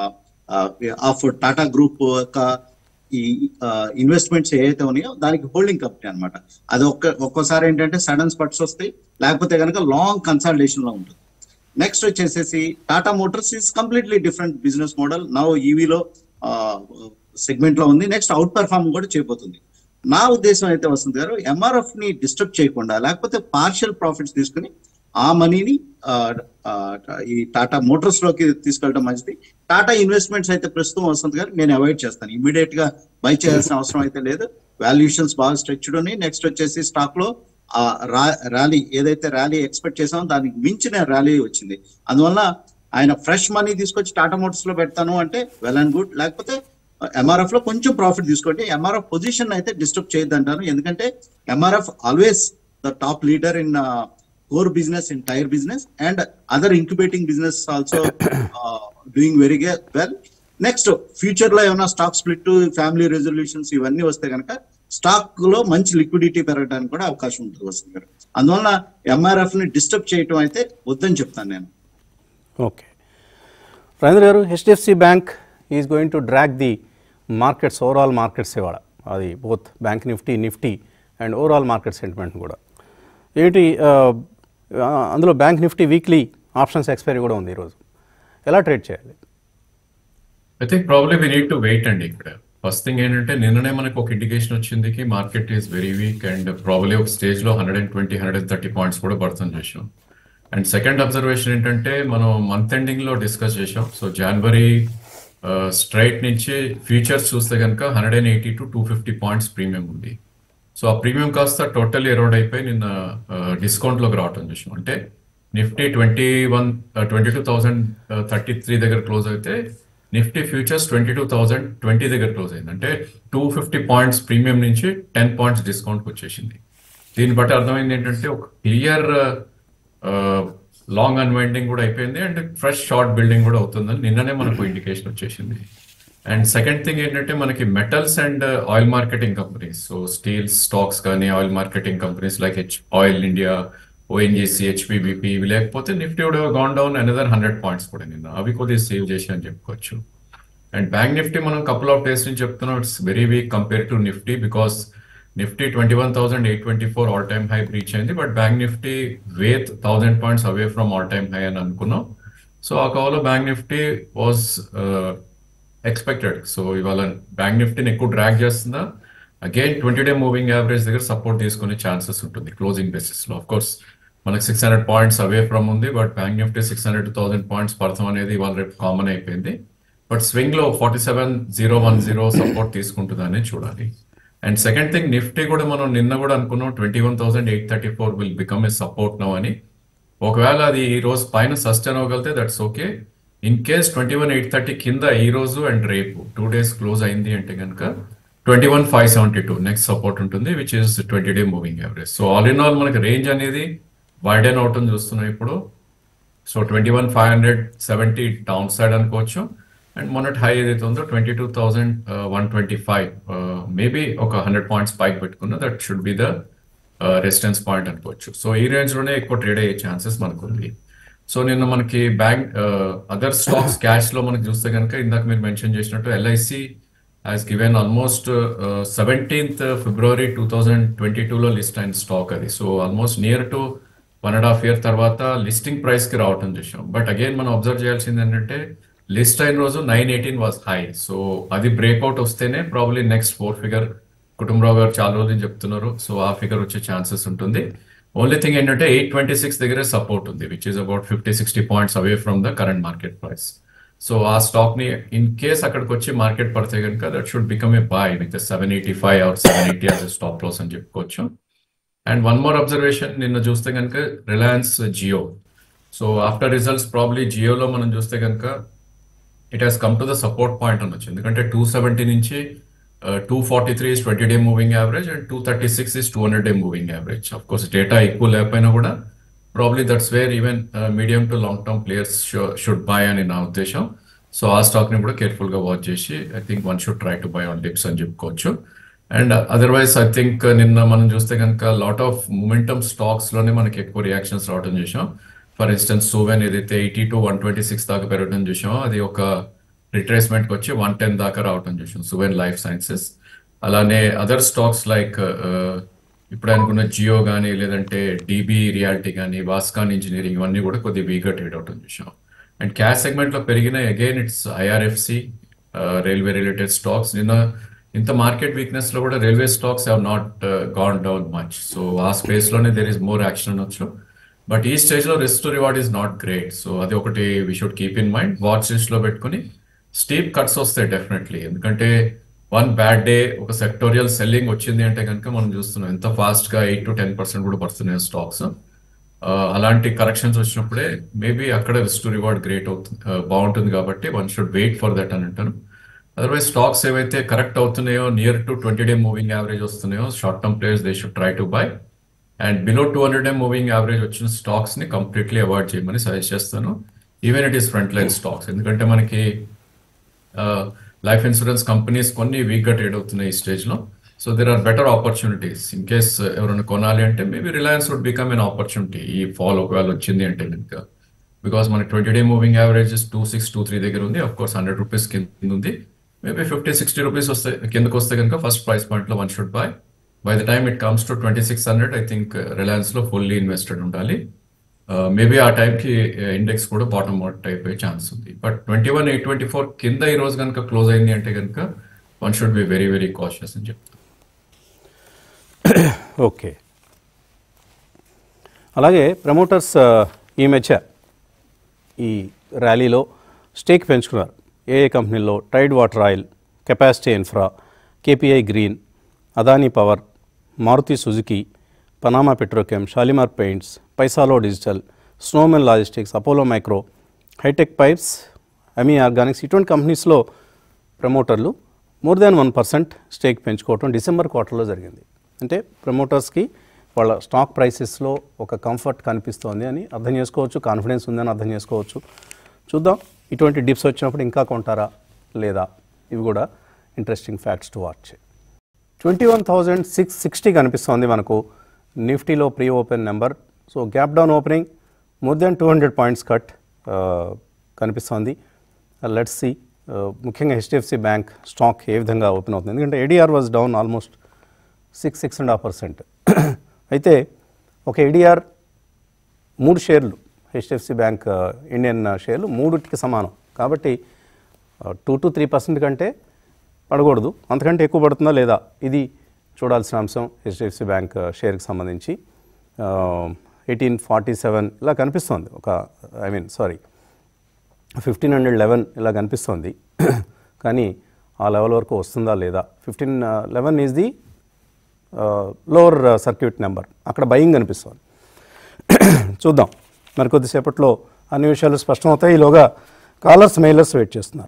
of Tata group యొక్క ఈ ఇన్వెస్ట్మెంట్స్ ఏవైతే ఉన్నాయో దానికి హోల్డింగ్ కంపెనీ అన్నమాట అది ఒక్క ఒక్కోసారి ఏంటంటే సడన్ స్పట్స్ వస్తాయి లేకపోతే కనుక లాంగ్ కన్సల్టేషన్ లో ఉంటుంది నెక్స్ట్ వచ్చేసేసి Tata Motors is completely different business model now ఈవీలో సెగ్మెంట్ లో ఉంది నెక్స్ట్ అవుట్ పెర్ఫార్మ్ కూడా చేయబోతుంది నా ఉద్దేశం అయితే వస్తుంది గారు ఎంఆర్ఎఫ్ ని డిస్టర్బ్ చేయకుండా లేకపోతే పార్షియల్ ప్రాఫిట్స్ తీసుకుని ఆ మనీని ఈ టాటా మోటార్స్ లోకి తీసుకెళ్ళడం మంచిది టాటా ఇన్వెస్ట్మెంట్స్ అయితే ప్రస్తుతం వస్తుంది గారు నేను అవాయిడ్ చేస్తాను ఇమీడియట్ గా బై చేయాల్సిన అవసరం అయితే లేదు వాల్యుయేషన్స్ బాగా స్ట్రెచ్డ్ ఉన్నాయి నెక్స్ట్ వచ్చేసి స్టాక్ లో ఆ ర్యాలీ ఏదైతే ర్యాలీ ఎక్స్పెక్ట్ చేసామో దానికి మించిన ర్యాలీ వచ్చింది అందువల్ల ఆయన ఫ్రెష్ మనీ తీసుకొచ్చి టాటా మోటార్స్ లో పెడతాను అంటే వెల్ అండ్ గుడ్ లేకపోతే ఎంఆర్ఎఫ్ లో కొంచెం ప్రాఫిట్ తీసుకోండి ఎంఆర్ఎఫ్ పొజిషన్ అయితే డిస్టర్బ్ చేయొద్దు అంటాను ఎందుకంటే MRF always the top leader in core business in tyre business and other incubating business also doing very well next future లో ఏమైనా స్టాక్ స్ప్లిట్ ఫ్యామిలీ రెజల్యూషన్స్ ఇవన్నీ వస్తే కనుక స్టాక్ లో మంచి లిక్విడిటీ పెరగడానికి కూడా అవకాశం ఉంటుంది వస్తుంది గారు అందువల్ల ఎంఆర్ఎఫ్ ని డిస్టర్బ్ చేయటం అయితే వద్దని చెప్తాను నేను ఓకే రాజేంద్ర గారు HDFC bank is going to drag the markets overall markets ఇవాళ అది both bank Nifty Nifty and overall market sentiment కూడా ఏంటి ఆ, ఆ, అందులో bank Nifty weekly options expiry కూడా ఉంది ఈరోజు ఎలా ట్రేడ్ చేయాలి I think probably we need to wait అండి ఇక్కడ ఫస్ట్ థింగ్ ఏంటంటే నిన్ననే మనకు ఒక ఇండికేషన్ వచ్చింది కి market is very weak and probably ఒక స్టేజ్ లో hundred and twenty hundred and thirty points కూడా పడుతుంది చేసాం అండ్ సెకండ్ అబ్జర్వేషన్ ఏంటంటే మనం మంత్ ఎండింగ్ లో డిస్కస్ చేసాం సో జనవరి స్ట్రైట్ నుంచి ఫ్యూచర్స్ చూస్తే కనుక hundred and eighty to two fifty points premium ఉంది సో ఆ ప్రీమియం కాస్త టోటల్ ఎరోడ్ అయిపోయి నిన్న డిస్కౌంట్ లోకి రావటం చూసాం అంటే Nifty twenty one twenty two thousand thirty three దగ్గర క్లోజ్ అయితే Nifty futures twenty two thousand twenty దగ్గర క్లోజ్ అయింది అంటే టూ ఫిఫ్టీ పాయింట్స్ ప్రీమియం నుంచి టెన్ పాయింట్స్ డిస్కౌంట్కి వచ్చేసింది దీన్ని బట్టి అర్థమైంది ఏంటంటే ఒక క్లియర్ లాంగ్ అన్వైండింగ్ కూడా అయిపోయింది అండ్ ఫ్రెష్ షార్ట్ బిల్డింగ్ కూడా అవుతుందని నిన్ననే మనకు ఇండికేషన్ వచ్చేసింది అండ్ సెకండ్ థింగ్ ఏంటంటే మనకి metals and oil marketing companies so steel stocks కానీ ఆయిల్ మార్కెటింగ్ కంపెనీస్ లైక్ హెచ్ ఆయిల్ ఇండియా ఓఎన్జీసీ హెచ్పిబిపి ఇవి లేకపోతే నిఫ్టీ కూడా gone down another hundred points కూడా నిన్న అవి కొద్దిగా సేవ్ చేసి అని చెప్పుకోవచ్చు అండ్ బ్యాంక్ నిఫ్టీ మనం కపుల్ ఆఫ్ డేస్ నుంచి చెప్తున్నాం it's very weak compare to Nifty because Nifty twenty one thousand eight twenty four all time high reach అయింది but bank Nifty వేత్ thousand points away from all time high అని అనుకున్నాం so ఆ కవలో bank Nifty was expected so ఇవాళ bank నిఫ్టీని ఎక్కువ drag చేస్తుందా again twenty day moving average దగ్గర సపోర్ట్ తీసుకునే ఛాన్సెస్ ఉంటుంది క్లోజింగ్ బేసిస్ లో ఆఫ్ కోర్స్ మనకి six hundred points away from ఉంది but bank Nifty six hundred thousand points పడతాం అనేది ఇవాళ రేపు కామన్ అయిపోయింది బట్ స్వింగ్ లో forty seven zero one zero support తీసుకుంటుందని చూడాలి అండ్ సెకండ్ థింగ్ నిఫ్టీ కూడా మనం నిన్న కూడా అనుకున్నాం twenty one thousand eight thirty four will become a support no అని ఒకవేళ అది ఈ రోజు పైన సస్టైన్ అవ్వగలితే that's okay in case twenty one eight thirty కింద ఈ రోజు అండ్ రేపు టూ డేస్ క్లోజ్ అయింది అంటే కనుక twenty one five seventy two next support ఉంటుంది which is twenty day moving average so all in all మనకి రేంజ్ అనేది వైడెన్ అవుతుంది చూస్తున్నాం ఇప్పుడు so twenty one five hundred seventy down side అనుకోవచ్చు అండ్ మొన్నటి హై ఏదైతే ఉందో twenty two thousand one twenty five maybe ఒక హండ్రెడ్ పాయింట్స్ పైకి పెట్టుకున్న that should be the resistance point అనుకోవచ్చు సో ఈ రేంజ్ లోనే ఎక్కువ ట్రేడ్ అయ్యే ఛాన్సెస్ మనకు ఉంది సో నిన్న మనకి బ్యాంక్ అదర్ స్టాక్స్ క్యాష్ లో మనకి చూస్తే కనుక ఇందాక మీరు మెన్షన్ చేసినట్టు LIC has given almost seventeenth February two thousand twenty టూలో లిస్ట్ అయిన స్టాక్ అది so almost near to one and half year తర్వాత లిస్టింగ్ ప్రైస్ కి రావటం చూసాం బట్ అగైన్ మనం అబ్జర్వ్ చేయాల్సింది ఏంటంటే లిస్ట్ అయిన రోజు nine eighteen was high so అది బ్రేక్అవుట్ వస్తేనే probably next four figure Kutumba Rao garu చాలా రోజులు చెప్తున్నారు సో ఆ ఫిగర్ వచ్చే ఛాన్సెస్ ఉంటుంది ఓన్లీ థింగ్ ఏంటంటే ఎయిట్ ట్వంటీ సిక్స్ దగ్గరే సపోర్ట్ ఉంది which is about fifty sixty points away from the current market price so ఆ స్టాక్ ని ఇన్ కేస్ అక్కడికి వచ్చి మార్కెట్ పడితే కనుక that should become a buy with seven eighty five or seven eighty as stop loss అని చెప్పుకోవచ్చు and one more observation నిన్న చూస్తే కనుక Reliance Jio so after results probably జియోలో మనం చూస్తే కనుక it has come to the support point అనొచ్చు ఎందుకంటే టూ సెవెంటీ నుంచి two forty three is twenty day moving average and two thirty six is two hundred day moving average of course data ఎక్కువ లేకపోయినా కూడా probably that's where even medium to long term players should buy అని నా ఉద్దేశం so ఆ stock ని కూడా careful గా వాచ్ చేసి I think one should try to buy on dips అని చెప్పుకోవచ్చు అండ్ అదర్వైజ్ ఐ థింక్ నిన్న మనం చూస్తే కనుక లాట్ ఆఫ్ మొమెంటమ్ స్టాక్స్ లోనే మనకి ఎక్కువ రియాక్షన్స్ రావడం చూసాం ఫర్ ఇన్స్టెన్స్ సూవెన్ ఏదైతే eighty to one twenty six దాకా పెరగడం చూసాం అది ఒక రిట్రేస్మెంట్ వచ్చి వన్ టెన్ దాకా రావడం చూసాం సువెన్ లైఫ్ సైన్సెస్ అలానే అదర్ స్టాక్స్ లైక్ ఇప్పుడు అనుకున్న జియో కానీ లేదంటే డీబీ రియాలిటీ కానీ వాస్కాన్ ఇంజనీరింగ్ ఇవన్నీ కూడా కొద్దిగా వీక్గా ట్రేడ్ అవటం చూసాం అండ్ క్యాష్ సెగ్మెంట్ లో పెరిగిన again it's IRFC railway related stocks నిన్న ఇంత మార్కెట్ వీక్నెస్ లో కూడా railway stocks have not gone down much so ఆ స్పేస్ లోనే దేర్ ఇస్ మోర్ యాక్షన్ అనొచ్చు బట్ ఈ స్టేజ్ లో risk to reward is not great so అది ఒకటి we should keep in mind watch list లో పెట్టుకుని స్టీప్ కట్స్ వస్తాయి డెఫినెట్లీ ఎందుకంటే వన్ బ్యాడ్ డే ఒక సెక్టోరియల్ సెల్లింగ్ వచ్చింది అంటే కనుక మనం చూస్తున్నాం ఎంత ఫాస్ట్ గా ఎయిట్ టు టెన్ పర్సెంట్ కూడా పడుతున్నాయి స్టాక్స్ అలాంటి కరెక్షన్స్ వచ్చినప్పుడే మేబీ అక్కడ రిస్క్ టు రివార్డ్ గ్రేట్ అవుతుంది uh, బాగుంటుంది కాబట్టి one should wait for that అని అంటాను అదర్వైజ్ స్టాక్స్ ఏవైతే కరెక్ట్ అవుతున్నాయో near to twenty day moving average వస్తున్నాయో short term players they should try to buy and below two hundred day moving average వచ్చిన stocks ని completely avoid చేయమని suggest చేస్తాను even it is front line stocks ఎందుకంటే మనకి life insurance companies కొన్ని weak గా trade అవుతున్నాయి ఈ స్టేజ్ లో so there are better opportunities in case ఎవరైనా కొనాలి అంటే maybe Reliance would become an opportunity ఈ ఫాల్ ఒకవేళ వచ్చింది అంటే కనుక బికాస్ మనకి twenty day moving averages two six two three దగ్గర ఉంది అఫ్ కోర్స్ హండ్రెడ్ రూపీస్ కింద ఉంది మేబీ ఫిఫ్టీ సిక్స్టీ రూపీస్ వస్తే కిందకి వస్తే కనుక ఫస్ట్ ప్రైస్ పాయింట్ లో one should buy by the time it comes to twenty six hundred I think Reliance లో ఫుల్లీ ఇన్వెస్టెడ్ ఉండాలి మేబీ ఆ టైంకి ఇండెక్స్ కూడా బాటమ్ అవుట్ అయిపోయే ఛాన్స్ ఉంది but twenty one eight twenty four కింద ఈ రోజు కనుక క్లోజ్ అయింది అంటే కనుక one should be very very cautious అని చెప్తాను ఓకే అలాగే ప్రమోటర్స్ ఈ మధ్య ఈ ర్యాలీలో స్టేక్ పెంచుకున్నారు ఏ ఏ కంపెనీల్లో ట్రైడ్ Water Oil Capacite Infra KPI Green Adani Power Maruti Suzuki Panama Petrochem Shalimar Paints Paisalo Digital Snowman Logistics Apollo Micro Hitech Pipes Ami Organics ఇటువంటి కంపెనీస్లో ప్రమోటర్లు more than one percent stake పెంచుకోవటం డిసెంబర్ క్వార్టర్లో జరిగింది అంటే ప్రమోటర్స్కి వాళ్ళ స్టాక్ ప్రైసెస్లో ఒక కంఫర్ట్ కనిపిస్తోంది అని అర్థం చేసుకోవచ్చు కాన్ఫిడెన్స్ ఉందని అర్థం చేసుకోవచ్చు చూద్దాం ఇటువంటి డిప్స్ వచ్చినప్పుడు ఇంకా కొంటారా లేదా ఇవి కూడా interesting facts to watch twenty one thousand six sixty కనిపిస్తోంది మనకు నిఫ్టీలో pre open number so gap down opening more than two hundred points cut కనిపిస్తోంది లెట్స్ సి ముఖ్యంగా హెచ్డిఎఫ్సి బ్యాంక్ స్టాక్ ఏ విధంగా ఓపెన్ అవుతుంది ఎందుకంటే ADR was down almost six six and half percent అయితే ఒక ఏడీఆర్ మూడు షేర్లు హెచ్డిఎఫ్సి బ్యాంక్ ఆ, ఇండియన్ ఆ, షేర్లు మూడుటికి సమానం కాబట్టి టూ టు త్రీ పర్సెంట్ కంటే పడకూడదు అంతకంటే ఎక్కువ పడుతుందా లేదా ఇది చూడాల్సిన అంశం హెచ్డిఎఫ్సి బ్యాంక్ ఆ, షేర్కి సంబంధించి ఎయిటీన్ ఫార్టీ సెవెన్ ఇలా కనిపిస్తోంది ఒక I mean sorry fifteen hundred eleven ఇలా కనిపిస్తోంది కానీ ఆ లెవెల్ వరకు వస్తుందా లేదా fifteen eleven is the lower circuit number అక్కడ బయింగ్ కనిపిస్తుంది చూద్దాం మరి కొద్దిసేపట్లో అన్ని విషయాలు స్పష్టమవుతాయి ఈలోగా కాలర్స్ మెయిలర్స్ వెయిట్ చేస్తున్నారు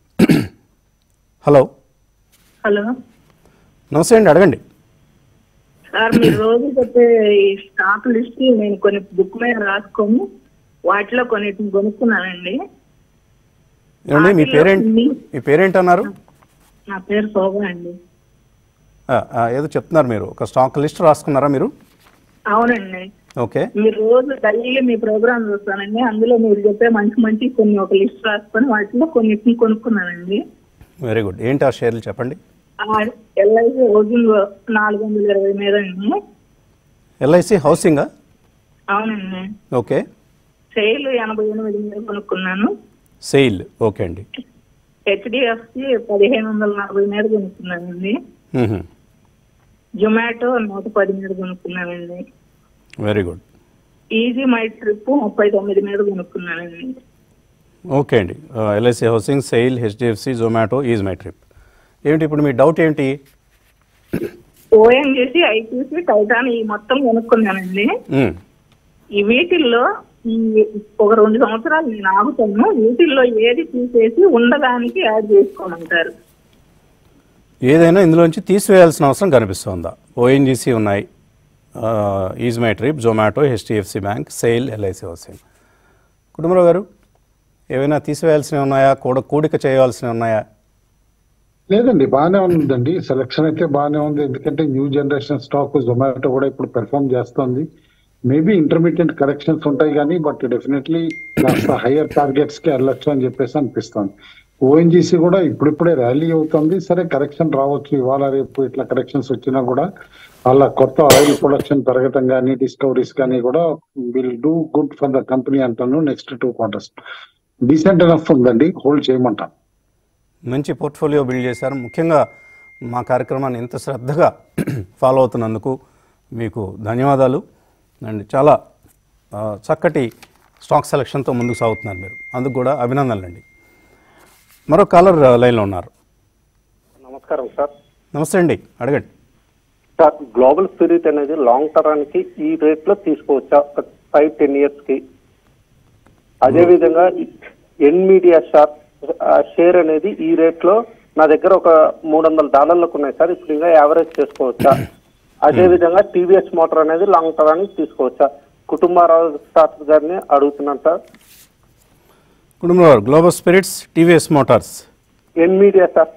హలో హలో నమస్తే అండి అడగండి సార్ మీరు రోజు చెప్పే ఈ స్టాక్ లిస్ట్ నేను కొన్ని బుక్ మీద రాసుకొని వాటిలో కొన్నిటిని కొనుక్కున్నానండి ఏమండి మీ పేరేంటి మీ పేరేంటి అన్నారు నా పేరు శోభ అండి ఆ, ఆ, ఏదో చెప్తున్నారు మీరు ఒక స్టాక్ లిస్ట్ రాసుకున్నారా మీరు అవునండి ఓకే మీరు రోజు డైలీ మీ ప్రోగ్రామ్ చూస్తానండి అందులో మీరు చెప్పే మంచి మంచి కొన్ని ఒక లిస్ట్ రాసుకొని వాటిలో కొన్నిటిని కొనుక్కున్నానండి వెరీ గుడ్ ఏంటి ఆ షేర్లు చెప్పండి ఎల్ఐసి రోజులు నాలుగు వందల ఇరవై మీద అండి ఎల్ఐసి హౌసింగా అవునండి ఓకే సేల్ ఎనభై ఎనిమిది మీద కొనుక్కున్నాను సెయిల్ ఓకే అండి హెచ్డిఎఫ్సి పదిహేను వందల నలభై మీద కొనుక్కున్నానండి మ్మ్హ. జొమాటో నూట పది మీద కొనుక్కున్నానండి very good Easy My Trip ముప్పై తొమ్మిది మీద కొనుక్కున్నానండి ఓకే అండి LIC Housing SAIL HDFC Zomato Easy My Trip ఏమిటి ఇప్పుడు మీ డౌట్ ఏంటి ఓఎన్జీసీ ఐటీసీ టైటాన్ ఈ మొత్తం కొనుక్కున్నానండి మ్మ్. ఈ వీటిల్లో ఈ ఒక రెండు సంవత్సరాలు నేను ఆగుతాను వీటిల్లో ఏది తీసేసి ఉండదానికి యాడ్ చేసుకోమంటారు ఏదైనా ఇందులోంచి తీసివేయాల్సిన అవసరం కనిపిస్తుందా ఓఎన్జీసీ ఉన్నాయి Easy My Trip Zomato HDFC Bank SAIL LIC Housing Kutumba Rao garu ఏవైనా తీసివేయాల్సినవి ఉన్నాయా కూడ కూడిక చేయాల్సినవి ఉన్నాయా లేదండి బాగానే ఉందండి సెలక్షన్ అయితే బాగానే ఉంది ఎందుకంటే న్యూ జనరేషన్ స్టాక్ జొమాటో కూడా ఇప్పుడు పెర్ఫామ్ చేస్తుంది మేబీ ఇంటర్మీడియట్ కరెక్షన్స్ ఉంటాయి కానీ బట్ డెఫినెట్లీ కాస్త హయ్యర్ టార్గెట్స్ కి వెళ్ళొచ్చు అని చెప్పేసి అనిపిస్తుంది ఓఎన్జీసీ కూడా ఇప్పుడిప్పుడే ర్యాలీ అవుతుంది సరే కరెక్షన్ రావచ్చు ఇవాళ రేపు ఇట్లా కరెక్షన్స్ వచ్చినా కూడా వాళ్ళ కొత్త ఆయిల్ ప్రొడక్షన్ పెరగటం కానీ డిస్కవరీస్ కానీ కూడా will do good for the company అంటాను next two quarters decent enough ఉందండి హోల్డ్ చేయమంటాను మంచి పోర్ట్ఫోలియో బిల్డ్ చేశారు ముఖ్యంగా మా కార్యక్రమాన్ని ఇంత శ్రద్ధగా ఫాలో అవుతున్నందుకు మీకు ధన్యవాదాలు అండ్ చాలా ఆ, చక్కటి స్టాక్ సెలక్షన్తో ముందుకు సాగుతున్నారు మీరు అందుకు కూడా అభినందనలండి మరో కాలర్ లైన్లో ఉన్నారు నమస్కారం సార్ నమస్తే అండి అడగండి సార్ గ్లోబల్ స్పిరిట్ అనేది లాంగ్ టర్మ్కి ఈ రేట్ లో తీసుకోవచ్చా ఒక ఫైవ్ టెన్ ఇయర్స్ కి అదే విధంగా ఎన్ మీడియా షార్ షేర్ అనేది ఈ రేట్ లో నా దగ్గర ఒక మూడు వందల డాలర్లకు ఉన్నాయి సార్ ఇప్పుడు ఇంకా యావరేజ్ చేసుకోవచ్చా అదే విధంగా టీవీఎస్ మోటార్ అనేది లాంగ్ టర్మ్ తీసుకోవచ్చా కుటుంబారావు శాస్త్రి గారిని అడుగుతున్నాను sir Kutumba Rao Global Spirits TVS Motors N media sir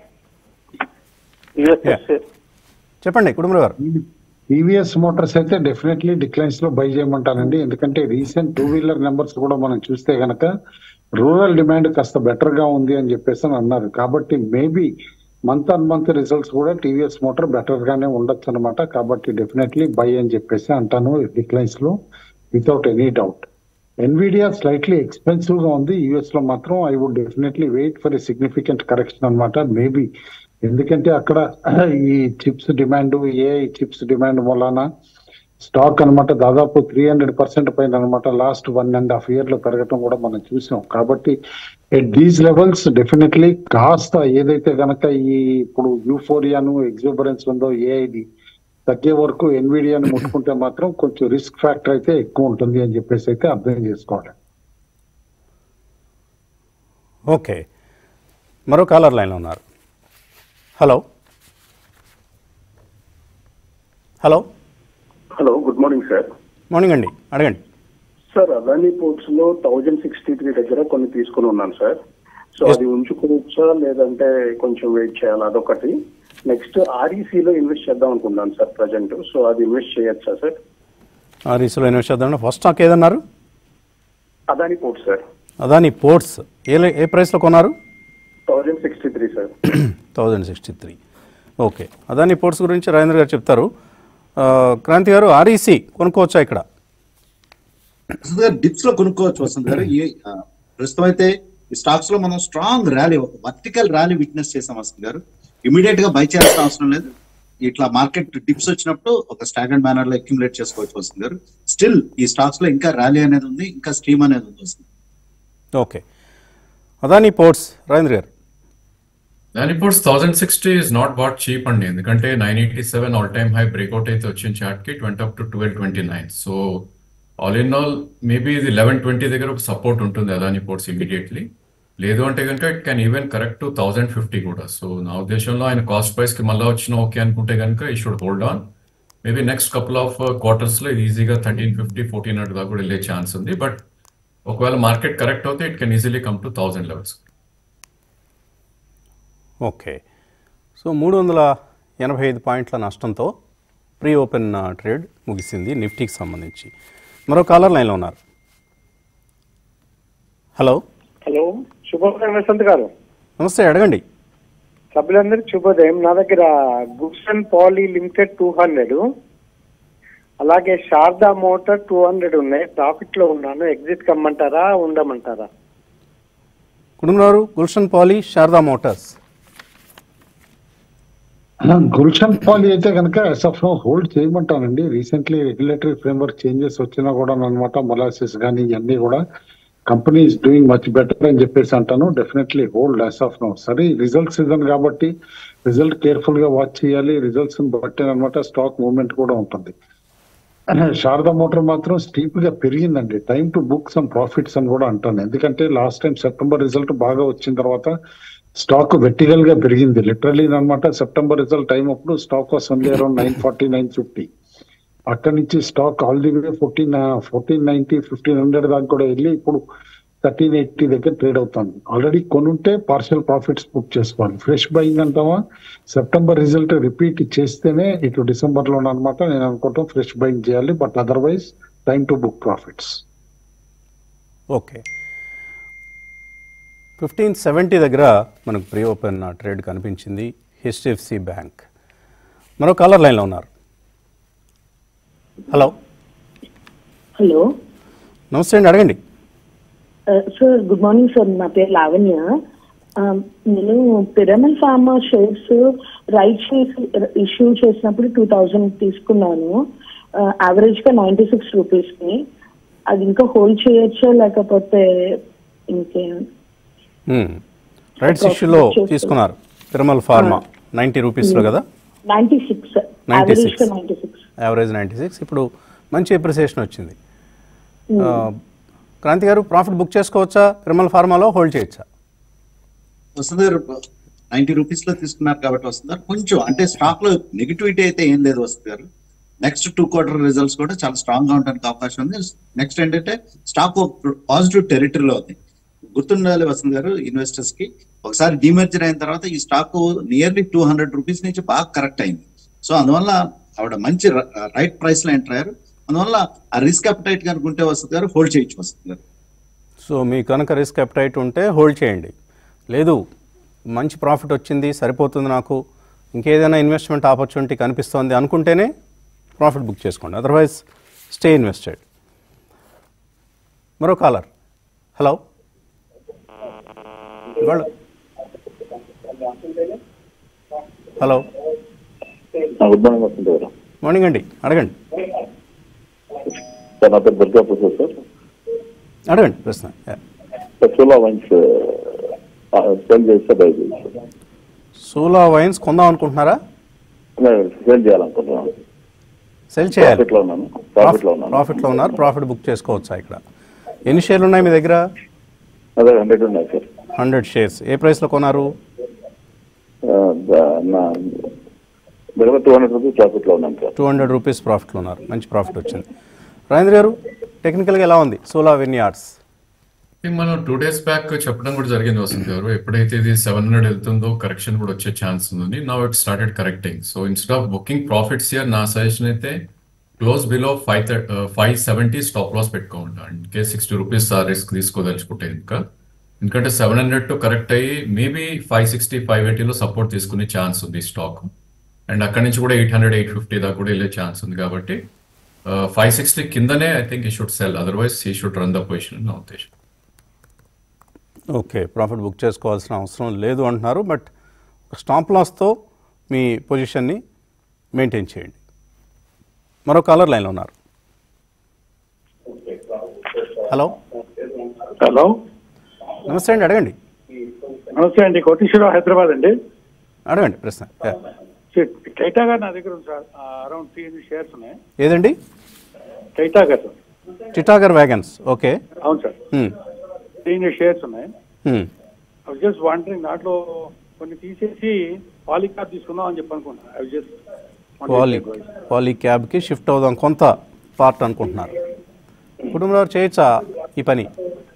USS share చెప్పండి కుటుంబరావు గారు టీవీఎస్ మోటార్స్ అయితే డెఫినెట్లీ డిక్లైన్స్ లో బై చేయమంటానండి ఎందుకంటే రీసెంట్ టూ వీలర్ నెంబర్స్ కూడా మనం చూస్తే గనక రూరల్ డిమాండ్ కాస్త బెటర్ గా ఉంది అని చెప్పేసి అని అన్నారు కాబట్టి maybe month on month results కూడా టీవీఎస్ మోటార్ బెటర్ గానే ఉండొచ్చు అనమాట కాబట్టి డెఫినెట్లీ బై అని చెప్పేసి అంటాను డిక్లైన్స్ లో without any doubt Nvidia slightly expensive గా ఉంది యుఎస్ లో మాత్రం I would definitely wait for a significant correction అనమాట మేబీ ఎందుకంటే అక్కడ ఈ చిప్స్ డిమాండ్ ఏ చిప్స్ డిమాండ్ మూలాన స్టాక్ అన్నమాట దాదాపు త్రీ హండ్రెడ్ పర్సెంట్ పైన అనమాట last one and half year లో పెరగటం కూడా మనం చూసాం కాబట్టి ఎట్ దీస్ లెవెల్స్ డెఫినెట్లీ కాస్త ఏదైతే గనక ఈ ఇప్పుడు యూఫోరియాను ఎగ్జూబరెన్స్ ఉందో ఏఐది తగ్గే వరకు ఎన్విడియాని ముట్టుకుంటే మాత్రం కొంచెం రిస్క్ ఫ్యాక్టర్ అయితే ఎక్కువ ఉంటుంది అని చెప్పేసి అయితే అర్థం చేసుకోవాలి ఓకే మరో కాలర్ లైన్లో ఉన్నారు hello hello hello good morning sir morning అండి అడగండి సార్ అదానీ పోర్ట్స్ లో థౌజండ్ సిక్స్టీ త్రీ దగ్గర కొన్ని తీసుకుని ఉన్నాను సార్ సో Yes. అది ఉంచుకోవచ్చా లేదంటే కొంచెం వెయిట్ చేయాలి అదొకటి నెక్స్ట్ లో ఇన్వెస్ట్ చేద్దాం అనుకున్నాను సార్ ప్రజెంట్ సో అది ఇన్వెస్ట్ చేయొచ్చా సార్ ఆ రీసోలో ఇన్వెస్ట్ చేద్దాం ఫస్ట్ స్టాక్ ఏదన్నారు Adani Ports sir Adani Ports ఏ లే- ఏ ప్రైస్లో కొన్నారు thousand sixty three sir thousand sixty three okay Adani Ports గురించి రాజేంద్ర గారు చెప్తారు ఆ, క్రాంతి గారు ఆర్ఈసీ కొనుక్కోవచ్చా ఇక్కడ వసంత్ గారు డిప్స్ లో కొనుక్కోవచ్చు వసంత్ గారు ఈ ఆ, ప్రస్తుతం అయితే ఈ స్టాక్స్ లో మనం స్ట్రాంగ్ ర్యాలీ ఒక వర్టికల్ ర్యాలీ విట్నెస్ చేసాం వసంత్ గారు ఇమీడియట్ గా బై చేయాల్సిన అవసరం లేదు ఇట్లా మార్కెట్ డిప్స్ వచ్చినప్పుడు ఒక స్టాండర్డ్ మేనర్ లో అక్యుములేట్ చేసుకోవచ్చు వసంత్ గారు స్టిల్ ఈ స్టాక్స్ లో ఇంకా ర్యాలీ అనేది ఉంది ఇంకా స్ట్రీమ్ అనేది ఉంది వసంత్ ఓకే అదాని పోర్ట్స్ రాజేంద్ర గారు దాని ఇప్పుడు thousand sixty is not that cheap అండి ఎందుకంటే nine eighty seven all time high breakout అయితే వచ్చిన చార్ట్ కి twenty up to twelve twenty nine so all in all maybe ఇది లెవెన్ ట్వంటీ దగ్గర ఒక సపోర్ట్ ఉంటుంది అదాని పోర్ట్స్ ఇమీడియట్లీ లేదు అంటే కనుక it can even correct to thousand fifty కూడా సో నా ఉద్దేశంలో ఆయన కాస్ట్ ప్రైస్ కి మళ్ళీ వచ్చిన ఓకే అనుకుంటే కనుక ఈ should hold on maybe next couple of quarters లో ఇది ఈజీగా థర్టీన్ ఫిఫ్టీ ఫోర్టీన్ హండ్రెడ్ దాకా కూడా వెళ్ళే ఛాన్స్ ఉంది బట్ ఒకవేళ మార్కెట్ కరెక్ట్ అవుతే it can easily come to thousand levels okay so మూడు వందల ఎనభై ఐదు పాయింట్ల నష్టంతో ప్రీ ఓపెన్ ఆ, ట్రేడ్ ముగిసింది నిఫ్టీకి సంబంధించి మరో కాలర్ లైన్లో ఉన్నారు హలో హలో శుభోదయం వసంత్ గారు నమస్తే అడగండి సభ్యులందరికీ శుభోదయం నా దగ్గర గుడ్స్ and Poly Limited two hundred అలాగే శారదా మోటార్ టూ హండ్రెడ్ ఉన్నాయి ప్రాఫిట్ లో ఉన్నాను ఎగ్జిట్ కమ్మంటారా ఉండమంటారా Kutumba Rao Gulshan Poly Sharda Motors Gulshan Poly అయితే కనుక ఎస్ఎఫ్ హోల్డ్ చేయమంటానండి రీసెంట్లీ రెగ్యులేటరీ ఫ్రేమ్వర్క్ చేంజెస్ వచ్చినా కూడా అనమాట మొలాసిస్ కానీ ఇవన్నీ కూడా company is doing much better అని చెప్పేసి అంటాను definitely hold as of now సరే రిజల్ట్ సీజన్ కాబట్టి రిజల్ట్ కేర్ఫుల్ గా వాచ్ చేయాలి రిజల్ట్స్ బట్టి అనమాట స్టాక్ మూవ్మెంట్ కూడా ఉంటుంది శారదా మోటార్ మాత్రం స్టీప్ గా పెరిగిందండి time to book some profits అని కూడా అంటాను ఎందుకంటే లాస్ట్ టైం సెప్టెంబర్ రిజల్ట్ బాగా వచ్చిన తర్వాత స్టాక్ వెర్టికల్ గా పెరిగింది లిటరలీ అనమాట సెప్టెంబర్ రిజల్ట్ టైం అప్పుడు stock was only around nine forty nine fifty అక్కడి నుంచి stock all the way fourteen fourteen ninety fifteen hundred దాకా కూడా వెళ్ళి ఇప్పుడు థర్టీన్ ఎయిటీ దగ్గర ట్రేడ్ అవుతుంది ఆల్రెడీ కొనుంటే పార్షల్ ప్రాఫిట్స్ బుక్ చేసుకోవాలి ఫ్రెష్ బయింగ్ అంటావా సెప్టెంబర్ రిజల్ట్ రిపీట్ చేస్తేనే ఇటు డిసెంబర్ లో అనమాట నేను అనుకుంటాం ఫ్రెష్ బయింగ్ చేయాలి but otherwise time to book profits okay fifteen seventy దగ్గర మనకు ప్రీ ఓపెన్ ట్రేడ్ కనిపించింది హెచ్డిఎఫ్సి బ్యాంక్ మరో కాలర్ లైన్లో ఉన్నారు హలో హలో నమస్తే అండి అడగండి సార్ గుడ్ మార్నింగ్ సార్ నా పేరు లావణ్య ఆ, నేను Piramal pharma shares right shares issue చేసినప్పుడు టూ థౌజండ్ తీసుకున్నాను యావరేజ్ గా నైన్టీ సిక్స్ రూపీస్ కి అది ఇంకా హోల్డ్ చేయొచ్చా లేకపోతే ఇంకేం రైట్స్ ఇష్యూలో తీసుకున్నారు తిరుమల ఫార్మా నైంటీ రూపీస్లో కదా నైన్టీ సిక్స్ 96. యావరేజ్ గా ninety six average ninety six ఇప్పుడు మంచి ఎప్రిసియేషన్ వచ్చింది ఆ, క్రాంతి గారు ప్రాఫిట్ బుక్ చేసుకోవచ్చా తిరుమల ఫార్మాలో హోల్డ్ చేయొచ్చా వస్తుంది నైన్టీ రూపీస్ లో తీసుకున్నారు కాబట్టి వస్తుంది కొంచెం అంటే స్టాక్ లో నెగిటివిటీ అయితే ఏం లేదు వస్తుంది గారు నెక్స్ట్ టూ క్వార్టర్ రిజల్ట్స్ కూడా చాలా స్ట్రాంగ్ గా ఉండడానికి అవకాశం ఉంది నెక్స్ట్ ఏంటంటే స్టాక్ పాజిటివ్ టెరిటరీలో ఉంది గుర్తుండాలి వసంత్ గారు ఇన్వెస్టర్స్ కి ఒకసారి డిమర్జర్ అయిన తర్వాత ఈ stock nearly two hundred rupees నుంచి బాగా కరెక్ట్ అయింది సో అందువల్ల ఆవిడ మంచి రైట్ ప్రైస్ లో ఎంటర్ అయ్యారు అందువల్ల ఆ రిస్క్ అప్టైట్ కనుకుంటే వస్తుంది గారు హోల్డ్ చేయొచ్చు వస్తుంది గారు సో మీ కనుక రిస్క్ అప్టైట్ ఉంటే హోల్డ్ చేయండి లేదు మంచి ప్రాఫిట్ వచ్చింది సరిపోతుంది నాకు ఇంకేదైనా ఇన్వెస్ట్మెంట్ ఆపర్చునిటీ కనిపిస్తోంది అనుకుంటేనే ప్రాఫిట్ బుక్ చేసుకోండి అదర్వైజ్ స్టే ఇన్వెస్టెడ్ మరో కాలర్ హలో ఇవాళ హలో గుడ్ మార్నింగ్ వస్తుంది గారు మార్నింగ్ అండి అడగండి సార్ నా పేరు దుర్గా ప్రసాద్ సార్ అడగండి ప్రశ్న Yeah. సోలా వైన్స్ సేల్ చేస్తే బై చేసి సోలా వైన్స్ కొందాం అనుకుంటున్నారా సేల్ చేయాలనుకుంటున్నాను సెల్ చేయాలి ప్రాఫిట్ లో ఉన్నాను ప్రాఫిట్ లో ఉన్నాను ప్రాఫిట్లో ఉన్నారు ప్రాఫిట్ బుక్ చేసుకోవచ్చా ఇక్కడ ఎన్ని షేర్లు ఉన్నాయి మీ దగ్గర అదే హండ్రెడ్ ఉన్నాయి సార్ హండ్రెడ్ షేర్స్ ఏ ప్రైస్లో కొన్నారు ఆ, ద- నా దగ్గర టూ హండ్రెడ్ రూపీస్ ప్రాఫిట్ లో ఉన్నాను సార్ టూ హండ్రెడ్ రూపీస్ ప్రాఫిట్లో ఉన్నారు మంచి ప్రాఫిట్ వచ్చింది రాజేంద్ర గారు టెక్నికల్గా ఎలా ఉంది సోలా విన్యార్డ్స్ ఇది మనం టూ డేస్ బ్యాక్ చెప్పడం కూడా జరిగింది వసంత్ గారు ఎప్పుడైతే ఇది సెవెన్ హండ్రెడ్ వెళ్తుందో కరెక్షన్ కూడా వచ్చే ఛాన్స్ ఉంది now it started correcting so instead of booking profits year నా సజెషన్ అయితే close below five five seventy stop loss పెట్టుకోండి అండ్ కేస్ సిక్స్టీ రూపీస్ ఆ రిస్క్ తీసుకోదలుచుకుంటే ఇంకా ఎందుకంటే సెవెన్ హండ్రెడ్ టు కరెక్ట్ అయ్యి మేబీ ఫైవ్ సిక్స్టీ ఫైవ్ ఎయిటీలో support తీసుకునే ఛాన్స్ ఉంది స్టాక్ అండ్ అక్కడి నుంచి కూడా ఎయిట్ హండ్రెడ్ ఎయిట్ ఫిఫ్టీ దాకా కూడా వెళ్ళే ఛాన్స్ ఉంది కాబట్టి ఫైవ్ సిక్స్టీ కిందనే I think he should sell otherwise he should run the position నా ఉద్దేశం ఓకే ప్రాఫిట్ బుక్ చేసుకోవాల్సిన అవసరం లేదు అంటున్నారు బట్ స్టాప్ లాస్తో మీ పొజిషన్ని మెయింటైన్ చేయండి మరో కాలర్ లైన్లో ఉన్నారు హలో హలో నమస్తే అండి అడగండి నమస్తే అండి కోటేశ్వరరావు హైదరాబాద్ అండి అడగండి ప్రశ్న Yeah. టైటా గారు నా దగ్గర ఉంది sir around three hundred shares ఉన్నాయి ఏదండి టైటా గారు సార్ చిటాగర్ వ్యాగన్స్ ఓకే అవును sir Hmm. Three hundred shares ఉన్నాయి Hmm. అవి జస్ట్ వాంటరింగ్ దాంట్లో కొన్ని తీసేసి పాలికార్ తీసుకుందాం అని చెప్పి అనుకుంటున్నాను అవి జస్ట్ పాలీ పాలీ క్యాబ్కి షిఫ్ట్ అవుదాం కొంత పార్ట్ అనుకుంటున్నారు కుటుంబంలో చేయొచ్చా ఈ పని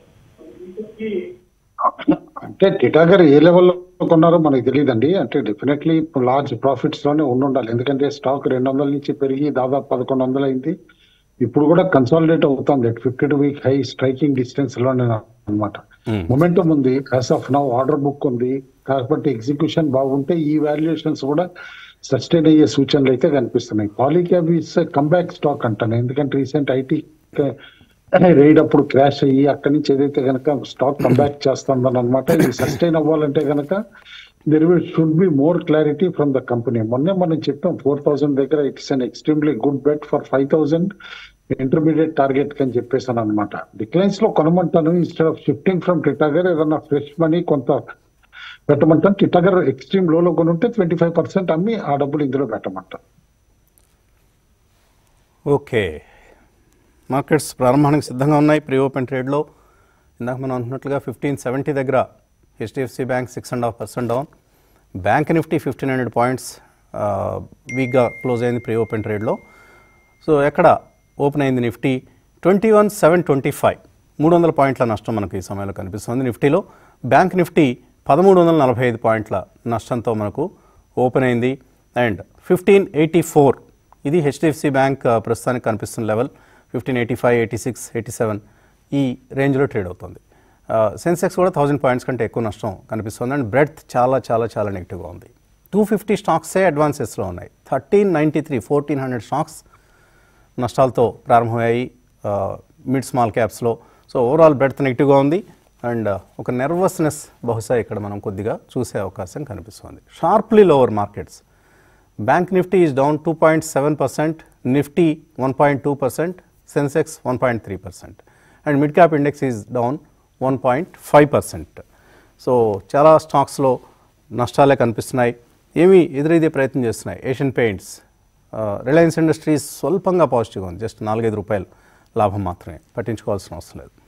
అంటే టిటాగర్ ఏ లెవెల్లో కొన్నారో మనకు తెలియదండి అంటే డెఫినెట్లీ లార్జ్ ప్రాఫిట్స్ లోనే ఉండాలి ఎందుకంటే స్టాక్ రెండు వందల నుంచి పెరిగి దాదాపు పదకొండు వందలు అయింది ఇప్పుడు కూడా కన్సాలిడేట్ అవుతుంది fifty two week high striking distance లోనే అనమాట మొమెంటం ఉంది as of now order book ఉంది కాబట్టి ఎగ్జిక్యూషన్ బాగుంటే ఈ వాల్యుయేషన్స్ కూడా సస్టైన్ అయ్యే సూచనలు అయితే కనిపిస్తున్నాయి పాలీక్యాబ్ ఇస్ కంబ్యాక్ స్టాక్ అంటాను ఎందుకంటే రీసెంట్ ఐటీ రైడ్ అప్పుడు క్రాష్ అయ్యి అక్కడి నుంచి ఏదైతే కనుక స్టాక్ కంబ్యాక్ చేస్తుందని అనమాట ఇది సస్టైన్ అవ్వాలంటే కనుక there will should be more clarity from the company మొన్నే మనం చెప్పాం ఫోర్ థౌసండ్ దగ్గర it's an extremely good bet for five thousand intermediate target అని చెప్పేసాను అనమాట డిక్లైన్స్ లో కొనమంటాను instead of shifting from Titagarh ఏదన్నా ఫ్రెష్ మనీ కొంత పెట్టమంటాను టిటాగర్ ఎక్స్ట్రీమ్ లోలో కొనుంటే ట్వంటీ ఫైవ్ పర్సెంట్ అమ్మి ఆ డబ్బులు ఇందులో పెట్టమంటాను ఓకే మార్కెట్స్ ప్రారంభానికి సిద్ధంగా ఉన్నాయి ప్రీ ఓపెన్ ట్రేడ్లో ఇందాక మనం అనుకున్నట్లుగా ఫిఫ్టీన్ సెవెంటీ దగ్గర HDFC bank six and half percent down bank Nifty fifteen hundred points వీక్గా క్లోజ్ అయింది ప్రీ ఓపెన్ ట్రేడ్లో సో ఎక్కడ ఓపెన్ అయింది Nifty twenty one seven twenty five మూడు వందల పాయింట్ల నష్టం మనకు ఈ సమయంలో కనిపిస్తుంది నిఫ్టీలో బ్యాంక్ నిఫ్టీ పదమూడు వందల నలభై ఐదు పాయింట్ల నష్టంతో మనకు ఓపెన్ అయింది అండ్ ఫిఫ్టీన్ ఎయిటీ ఫోర్ ఇది హెచ్డిఎఫ్సి బ్యాంక్ ఆ, ప్రస్తుతానికి కనిపిస్తున్న level fifteen eighty five eighty six eighty seven ఈ రేంజ్లో ట్రేడ్ అవుతుంది సెన్సెక్స్ కూడా థౌజండ్ పాయింట్స్ కంటే ఎక్కువ నష్టం కనిపిస్తుంది అండ్ బ్రెడ్త్ చాలా చాలా చాలా నెగిటివ్గా ఉంది టూ ఫిఫ్టీ స్టాక్సే అడ్వాన్సెస్లో ఉన్నాయి thirteen ninety three fourteen hundred stocks నష్టాలతో ప్రారంభమయ్యాయి మిడ్ స్మాల్ క్యాప్స్లో సో ఓవరాల్ బ్రెడ్త్ నెగిటివ్గా ఉంది అండ్ ఒక నెర్వస్నెస్ బహుశా ఇక్కడ మనం కొద్దిగా చూసే అవకాశం కనిపిస్తుంది sharply lower markets bank Nifty is down two point seven percent Nifty one point two percent Sensex one point three percent and mid cap index is down one point five percent so చాలా స్టాక్స్లో నష్టాలే కనిపిస్తున్నాయి ఏమి ఎదురైదే ప్రయత్నం చేస్తున్నాయి Asian paints Reliance industries స్వల్పంగా పాజిటివ్గా ఉంది జస్ట్ నాలుగైదు రూపాయలు లాభం మాత్రమే పట్టించుకోవాల్సిన అవసరం లేదు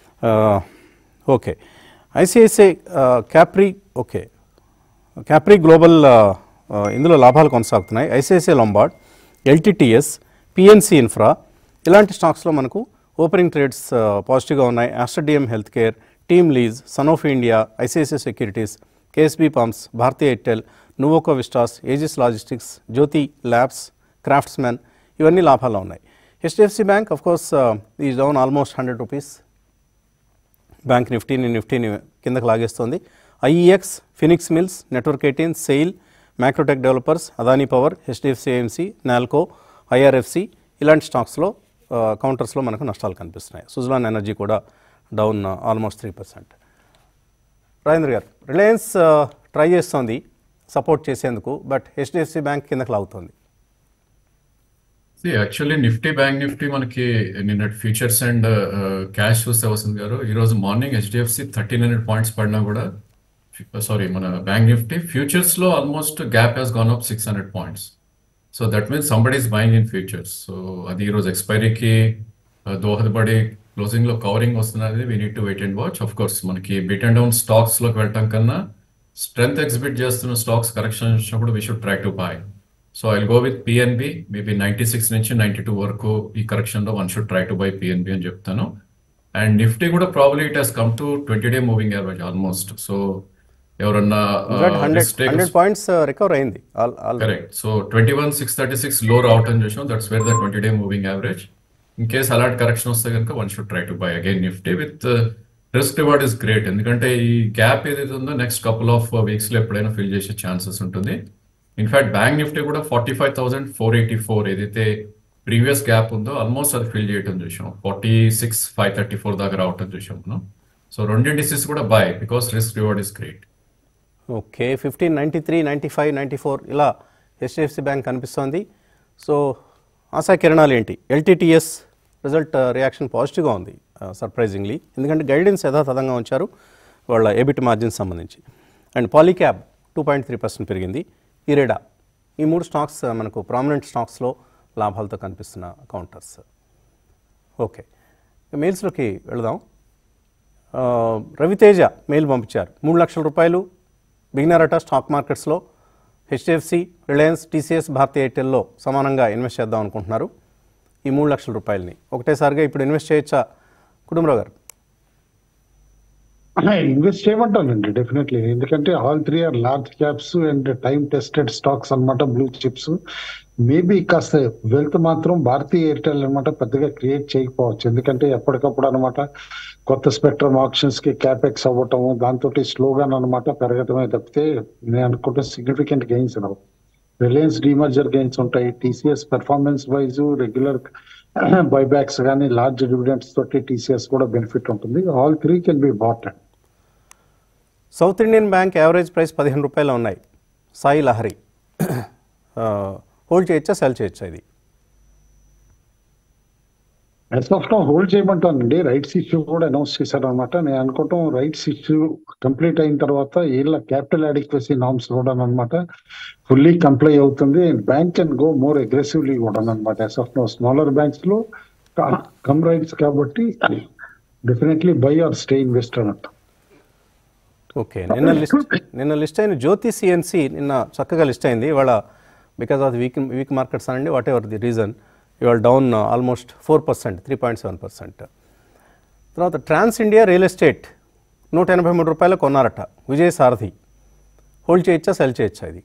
okay ICICI Capri okay Capri global ఆ, ఆ, ఇందులో లాభాలు కొనసాగుతున్నాయి ICICI Lombard LTTS PNC infra ఇలాంటి స్టాక్స్లో మనకు ఓపెనింగ్ ట్రేడ్స్ ఆ, పాజిటివ్గా ఉన్నాయి Aster DM health care team lease Sanofi India ICICI securities KSB pumps Bharti Airtel Nuvoco vistas Aegis logistics Jyothy labs craftsmen ఇవన్నీ లాభాల్లో ఉన్నాయి HDFC bank of course is down almost hundred rupees bank నిఫ్టీని నిఫ్టీని కిందకు లాగేస్తుంది IEX Phoenix mills network eighteen SAIL Macrotech developers Adani power HDFC AMC Nalco IRFC ఇలాంటి స్టాక్స్లో కౌంటర్స్లో మనకు నష్టాలు కనిపిస్తున్నాయి సుజలాన్ ఎనర్జీ కూడా down almost three percent Rajendra గారు రిలయన్స్ ట్రై చేస్తోంది సపోర్ట్ చేసేందుకు బట్ హెచ్డిఎఫ్సి బ్యాంక్ కిందకు లాగుతోంది యాక్చువల్లీ నిఫ్టీ బ్యాంక్ నిఫ్టీ మనకి నిన్నటి ఫ్యూచర్స్ అండ్ క్యాష్ చూస్తే వస్తుంది గారు ఈ రోజు morning HDFC thirteen hundred points పడినా కూడా సారీ మన బ్యాంక్ నిఫ్టీ ఫ్యూచర్స్ లో almost gap has gone up six hundred points so that means somebody is buying in futures so అది ఈ రోజు ఎక్స్పైరీకి దోహదపడి క్లోజింగ్ లో కవరింగ్ వస్తున్నది we need to wait and watch of course మనకి బిట్ అండ్ డౌన్ స్టాక్స్ లోకి వెళ్ళటం కన్నా స్ట్రెంత్ ఎగ్జిబిట్ చేస్తున్న స్టాక్స్ కరెక్షన్ వచ్చినప్పుడు we should try to by so I go with PNB maybe ninety six నుంచి ninety two వరకు ఈ correction లో one should try to buy PNB అని చెప్తాను అండ్ నిఫ్టీ కూడా probably it has come to twenty day moving average almost so ఎవరన్నా hundred hundred points recover అయింది all all correct so twenty one six thirty six లో రావటం చూసాం that's where the twenty day moving average in case అలాంటి correction వస్తే కనుక one should try to buy again Nifty with risk reward is great ఎందుకంటే ఈ gap ఏదైతే ఉందో నెక్స్ట్ కపుల్ ఆఫ్ వీక్స్ లో ఎప్పుడైనా ఫిల్ చేసే ఛాన్సెస్ ఉంటుంది ఇన్ఫాక్ట్ బ్యాంక్ నిఫ్టీ కూడా forty five thousand four eighty four ఏదైతే ప్రీవియస్ గ్యాప్ ఉందో ఆల్మోస్ట్ అది ఫిల్ చేయటం చూసాం forty six five thirty four దాకా రావటం చూసాం మనం సో రెండు ఇండిసెస్ కూడా buy because risk reward is great okay fifteen ninety three ninety five ninety four ఇలా హెచ్డిఎఫ్సి బ్యాంక్ కనిపిస్తోంది సో ఆశా కిరణాలు ఏంటి ఎల్టీటీఎస్ రిజల్ట్ రియాక్షన్ పాజిటివ్గా ఉంది సర్ప్రైజింగ్లీ ఎందుకంటే గైడెన్స్ యథాతథంగా ఉంచారు వాళ్ళ ఏబిట్ మార్జిన్ సంబంధించి and Polycab two point three percent పెరిగింది ఇరేడా ఈ మూడు స్టాక్స్ ఆ, మనకు ప్రామినెంట్ స్టాక్స్లో లాభాలతో కనిపిస్తున్న కౌంటర్స్ ఓకే ఇక మెయిల్స్లోకి వెళదాం ఆ, రవితేజ మెయిల్ పంపించారు మూడు లక్షల రూపాయలు బిగినరట స్టాక్ మార్కెట్స్లో హెచ్డిఎఫ్సి రిలయన్స్ టీసీఎస్ భారతీ ఎయిర్టెల్లో సమానంగా ఇన్వెస్ట్ చేద్దాం అనుకుంటున్నారు ఈ మూడు లక్షల రూపాయలని ఒకటేసారిగా ఇప్పుడు ఇన్వెస్ట్ చేయొచ్చా కుటుంబరావు గారు ఇన్వెస్ట్ చేయమంటానండి డెఫినెట్లీ ఎందుకంటే all three are large caps and time tested stocks అన్నమాట బ్లూ చిప్స్ మేబీ కాస్త వెల్త్ మాత్రం భారతీయ ఎయిర్టెల్ అనమాట పెద్దగా క్రియేట్ చేయకపోవచ్చు ఎందుకంటే ఎప్పటికప్పుడు అనమాట కొత్త స్పెక్ట్రమ్ ఆప్షన్స్ కి క్యాపెక్స్ అవ్వటం దాంతో స్లోగా అనమాట పెరగటమే తప్పితే నేను అనుకుంటే సిగ్నిఫికెంట్ గెయిన్స్ రావు రిలయన్స్ డిమర్జర్ గెయిన్స్ ఉంటాయి TCS performance wise regular buybacks కానీ లార్జ్ డివిడెంట్స్ తోటి టీసీఎస్ కూడా బెనిఫిట్ ఉంటుంది all three can be bought South Indian bank average price పదిహేను రూపాయలు ఉన్నాయి సాయి లహరి హోల్డ్ చేయొచ్చా సెల్ చేయొచ్చా ఇది యాజ్ ఆఫ్ నో హోల్డ్ చేయమంటానండి రైట్స్ ఇష్యూ కూడా అనౌన్స్ చేశారనమాట నేను అనుకోవటం రైట్స్ ఇష్యూ కంప్లీట్ అయిన తర్వాత వీళ్ళ క్యాపిటల్ అడిక్వసీ నామ్స్ కూడా అనమాట ఫుల్లీ కంప్లై అవుతుంది and bank can go more aggressively కూడా అనమాట as of now smaller banks లో కమ్ రైట్స్ కాబట్టి definitely buy or stay investor అంట ఓకే నిన్న లిస్ట్ నిన్న లిస్ట్ అయిన జ్యోతి సిఎన్సి నిన్న చక్కగా లిస్ట్ అయింది ఇవాళ because of weak weak markets అనండి వాట్ ఎవర్ ది రీజన్ ఇవాళ down almost four percent three point seven percent తర్వాత ట్రాన్స్ ఇండియా రియల్ ఎస్టేట్ నూట ఎనభై మూడు రూపాయలు కొన్నారట విజయ్ సారథి హోల్డ్ చేయొచ్చా సెల్ చేయొచ్చా ఇది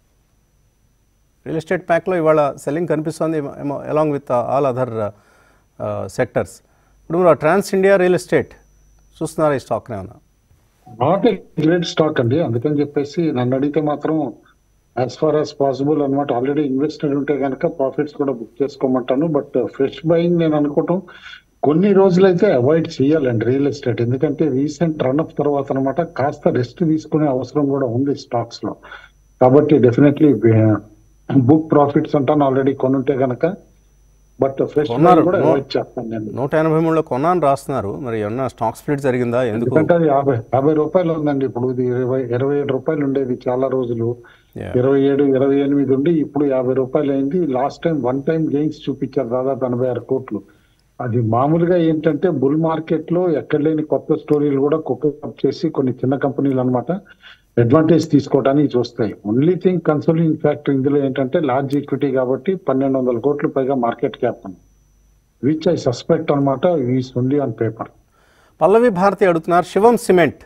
రియల్ ఎస్టేట్ ప్యాక్లో ఇవాళ సెల్లింగ్ కనిపిస్తుంది along with all other sectors ఇప్పుడు మీరు ట్రాన్స్ ఇండియా రియల్ ఎస్టేట్ చూస్తున్నారా ఈ స్టాక్నే ఏమన్నా నాట్ ఏ గ్రేట్ స్టాక్ అండి అందుకని చెప్పేసి నన్ను అడిగితే మాత్రం యాజ్ ఫార్ యాజ్ పాసిబుల్ అనమాట ఆల్రెడీ ఇన్వెస్టెడ్ ఉంటే కనుక ప్రాఫిట్స్ కూడా బుక్ చేసుకోమంటాను బట్ ఫ్రెష్ బయింగ్ నేను అనుకోవటం కొన్ని రోజులైతే అవాయిడ్ చేయాలండి రియల్ ఎస్టేట్ ఎందుకంటే రీసెంట్ రన్అప్ తర్వాత అనమాట కాస్త రెస్ట్ తీసుకునే అవసరం కూడా ఉంది స్టాక్స్ లో కాబట్టి డెఫినెట్లీ బుక్ ప్రాఫిట్స్ అంటాను ఆల్రెడీ కొనుంటే కనుక బట్ ఫ్రెష్ కొన్నారు కూడా నూ- అవాయిడ్ చేస్తాను నేను నూట ఎనభై మూడులో కొన్నాను రాస్తున్నారు మరి ఏమన్నా స్టాక్ స్ప్లిట్ జరిగిందా ఎందుకు ఎందుకంటే అది యాభై యాభై రూపాయలు ఉందండి ఇప్పుడు ఇది ఇరవై ఇరవై ఏడు రూపాయలు ఉండేది చాలా రోజులు Yeah. ఇరవై ఏడు ఇరవై ఎనిమిది ఉండి ఇప్పుడు యాభై రూపాయలు అయింది last time one time gains చూపించారు దాదాపు ఎనభై ఆరు కోట్లు అది మామూలుగా ఏంటంటే బుల్ మార్కెట్ లో ఎక్కడ లేని కొత్త స్టోరీలు కూడా కుక్కప్ చేసి కొన్ని చిన్న కంపెనీలు అన్నమాట అడ్వాంటేజ్ తీసుకోవడానికి చూస్తాయి ఓన్లీ థింగ్ కన్సోలింగ్ ఫ్యాక్టర్ ఇందులో ఏంటంటే లార్జ్ ఈక్విటీ కాబట్టి పన్నెండు వందల కోట్లు పైగా మార్కెట్ క్యాప్ ఉంది విచ్ ఐ సస్పెక్ట్ అనమాట is only on paper Pallavi Bharti అడుగుతున్నారు శివం సిమెంట్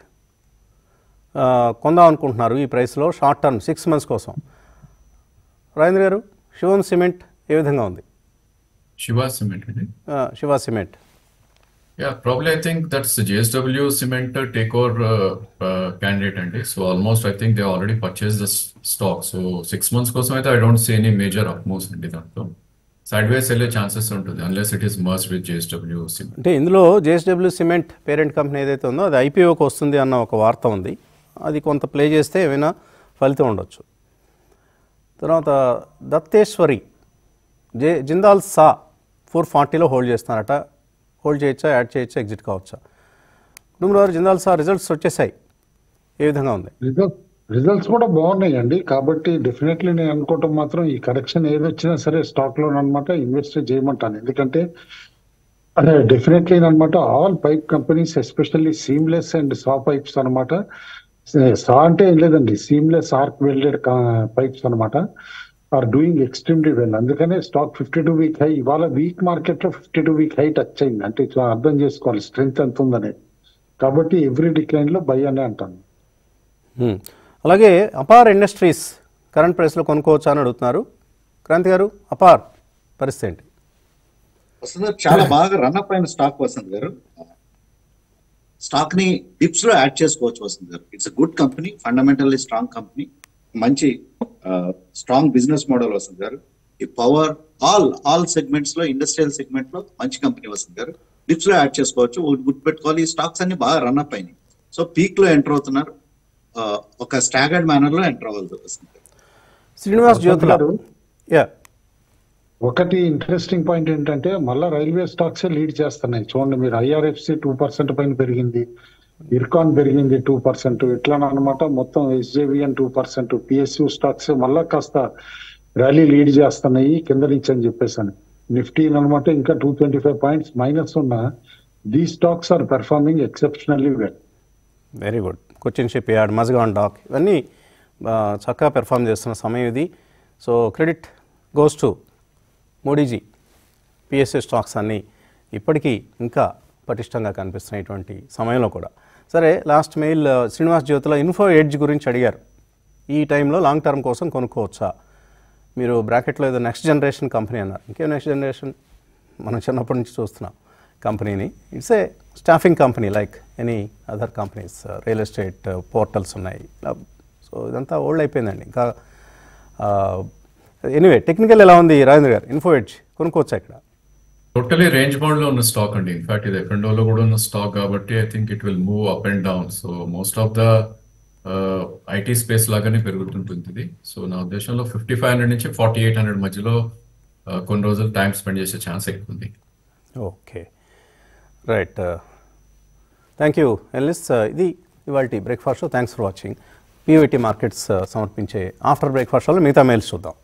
ఆ, కొందాం అనుకుంటున్నారు ఈ ప్రైస్లో షార్ట్ టర్మ్ సిక్స్ మంత్స్ కోసం రాజేంద్ర గారు శివం సిమెంట్ ఏ విధంగా ఉంది శివ సిమెంట్ అండి ఆ, Shiva cement Yeah, probably I think that's the JSW Cement uh, takeover uh, uh, candidate అండి so almost I think they already purchase the stock so six months కోసం అయితే I don't see any major up moves అండి దాంట్లో sideways వెళ్ళే ఛాన్సెస్ ఉంటుంది unless it is merges with JSW Cement. అంటే ఇందులో జేఎస్డబ్ల్యూ సిమెంట్ పేరెంట్ కంపెనీ ఏదైతే ఉందో అది ఐపీఓకి వస్తుంది అన్న ఒక వార్త ఉంది అది కొంత ప్లే చేస్తే ఏమైనా ఫలితం ఉండొచ్చు తర్వాత Datteshwari J Jindal saw four ఫార్టీలో హోల్డ్ చేస్తున్నారట హోల్డ్ చేయొచ్చా యాడ్ చేయొచ్చా ఎగ్జిట్ కావచ్చా కుటుంబరావు జిందాల్ సా రిజల్ట్స్ వచ్చేసాయి ఏ విధంగా ఉంది రిజల్ట్ రిజల్ట్స్ కూడా బాగున్నాయండి కాబట్టి డెఫినెట్లీ నేను అనుకోవటం మాత్రం ఈ కరెక్షన్ ఏది వచ్చినా సరే స్టాక్ లో అనమాట ఇన్వెస్ట్ చేయమంటాను ఎందుకంటే అదే డెఫినెట్లీ అనమాట all pipe companies especially seamless and సా పైప్స్ అనమాట సా అంటే ఏం లేదండి సీమ్లెస్ ఆర్క్ వెల్డెడ్ పైప్స్ అనమాట ఆర్ డూయింగ్ ఎక్స్ట్రీమ్లీ వెల్ అందుకనే stock fifty two week high ఇవాళ వీక్ మార్కెట్ లో fifty two week high touch అయింది అంటే ఇట్లా అర్థం చేసుకోవాలి స్ట్రెంగ్త్ ఎంత ఉందనేది కాబట్టి ఎవ్రీ డిక్లైన్ లో బై అనే అంటాను హ్మ్. అలాగే అపార్ ఇండస్ట్రీస్ కరెంట్ ప్రైస్లో కొనుక్కోవచ్చా అని అడుగుతున్నారు క్రాంతి గారు అపార్ పరిస్థితి ఏంటి వసంత్ గారు చాలా బాగా రన్అప్ అయిన స్టాక్ వసంత్ గారు స్టాక్ ని డిప్స్ లో యాడ్ చేసుకోవచ్చు వసంత్ గారు it's good company fundamentally strong company మంచి స్ట్రాంగ్ బిజినెస్ మోడల్ వసంత్ గారు ఈ పవర్ ఆల్ ఆల్ సెగ్మెంట్స్ లో ఇండస్ట్రియల్ సెగ్మెంట్ లో మంచి కంపెనీ వసంత్ గారు డిప్స్ లో యాడ్ చేసుకోవచ్చు గుర్తుపెట్టుకోవాలి ఈ స్టాక్స్ అన్ని బాగా రన్అప్ అయినాయి సో పీక్ లో ఎంటర్ అవుతున్నారు ఆ, ఒక స్టాగర్డ్ మేనర్ లో ఎంటర్ అవ్వాలి వసంత్ గారు శ్రీనివాస్ జ్యోతుల యా ఒకటి ఇంట్రెస్టింగ్ పాయింట్ ఏంటంటే మళ్ళా రైల్వే స్టాక్స్ లీడ్ చేస్తున్నాయి చూడండి మీరు ఐఆర్ఎఫ్సి టూ పర్సెంట్ పైన పెరిగింది ఇర్కాన్ పెరిగింది టూ పర్సెంట్ ఇట్లా అనమాట మొత్తం SJVN two percent PSU stocks మళ్ళా కాస్త ర్యాలీ లీడ్ చేస్తున్నాయి కింద నుంచి అని చెప్పేసాను నిఫ్టీ అనమాట ఇంకా two twenty five points minus ఉన్న the stocks are performing exceptionally well very good Cochin shipyard Mazagon dock ఇవన్నీ ఆ, చక్కగా పెర్ఫామ్ చేస్తున్న సమయం ఇది so credit goes to Modiji PSA stocks అన్నీ ఇప్పటికీ ఇంకా పటిష్టంగా కనిపిస్తున్నటువంటి సమయంలో కూడా సరే లాస్ట్ మెయిల్ ఆ, శ్రీనివాస్ జ్యోతిలో ఇన్ఫో ఎడ్జ్ గురించి అడిగారు ఈ టైంలో లాంగ్ టర్మ్ కోసం కొనుక్కోవచ్చా మీరు బ్రాకెట్లో ఏదో నెక్స్ట్ జనరేషన్ కంపెనీ అన్నారు ఇంకేం నెక్స్ట్ జనరేషన్ మనం చిన్నప్పటి నుంచి చూస్తున్నాం కంపెనీని it's a staffing company like any other companies real estate portals ఉన్నాయి సో ఇదంతా ఓల్డ్ అయిపోయిందండి ఇంకా ఎనీవే టెక్నికల్ ఎలా ఉంది రాజేంద్ర గారు ఇన్ఫో ఎడ్జ్ కొనుక్కోవచ్చా ఇక్కడ టోటలీ రేంజ్ బౌండ్ లో ఉన్న స్టాక్ అండి ఇన్ఫాక్ట్ ఇది ఎఫ్ఎండోలో కూడా ఉన్న స్టాక్ కాబట్టి I think it will move up and down so most of the IT space లాగానే పెరుగుతుంటుంది ఇది సో నా ఉద్దేశంలో ఫిఫ్టీ ఫైవ్ హండ్రెడ్ నుంచి ఫార్టీ ఎయిట్ హండ్రెడ్ మధ్యలో uh, కొన్ని రోజులు టైం స్పెండ్ చేసే ఛాన్స్ ఎక్కువ ఉంది okay right thank you Ellis ఇది ఇవాళ breakfast show thanks for watching PVT markets సమర్పించే ఆఫ్టర్ బ్రేక్ఫాస్ట్ షోలో మిగతా మెయిల్స్ చూద్దాం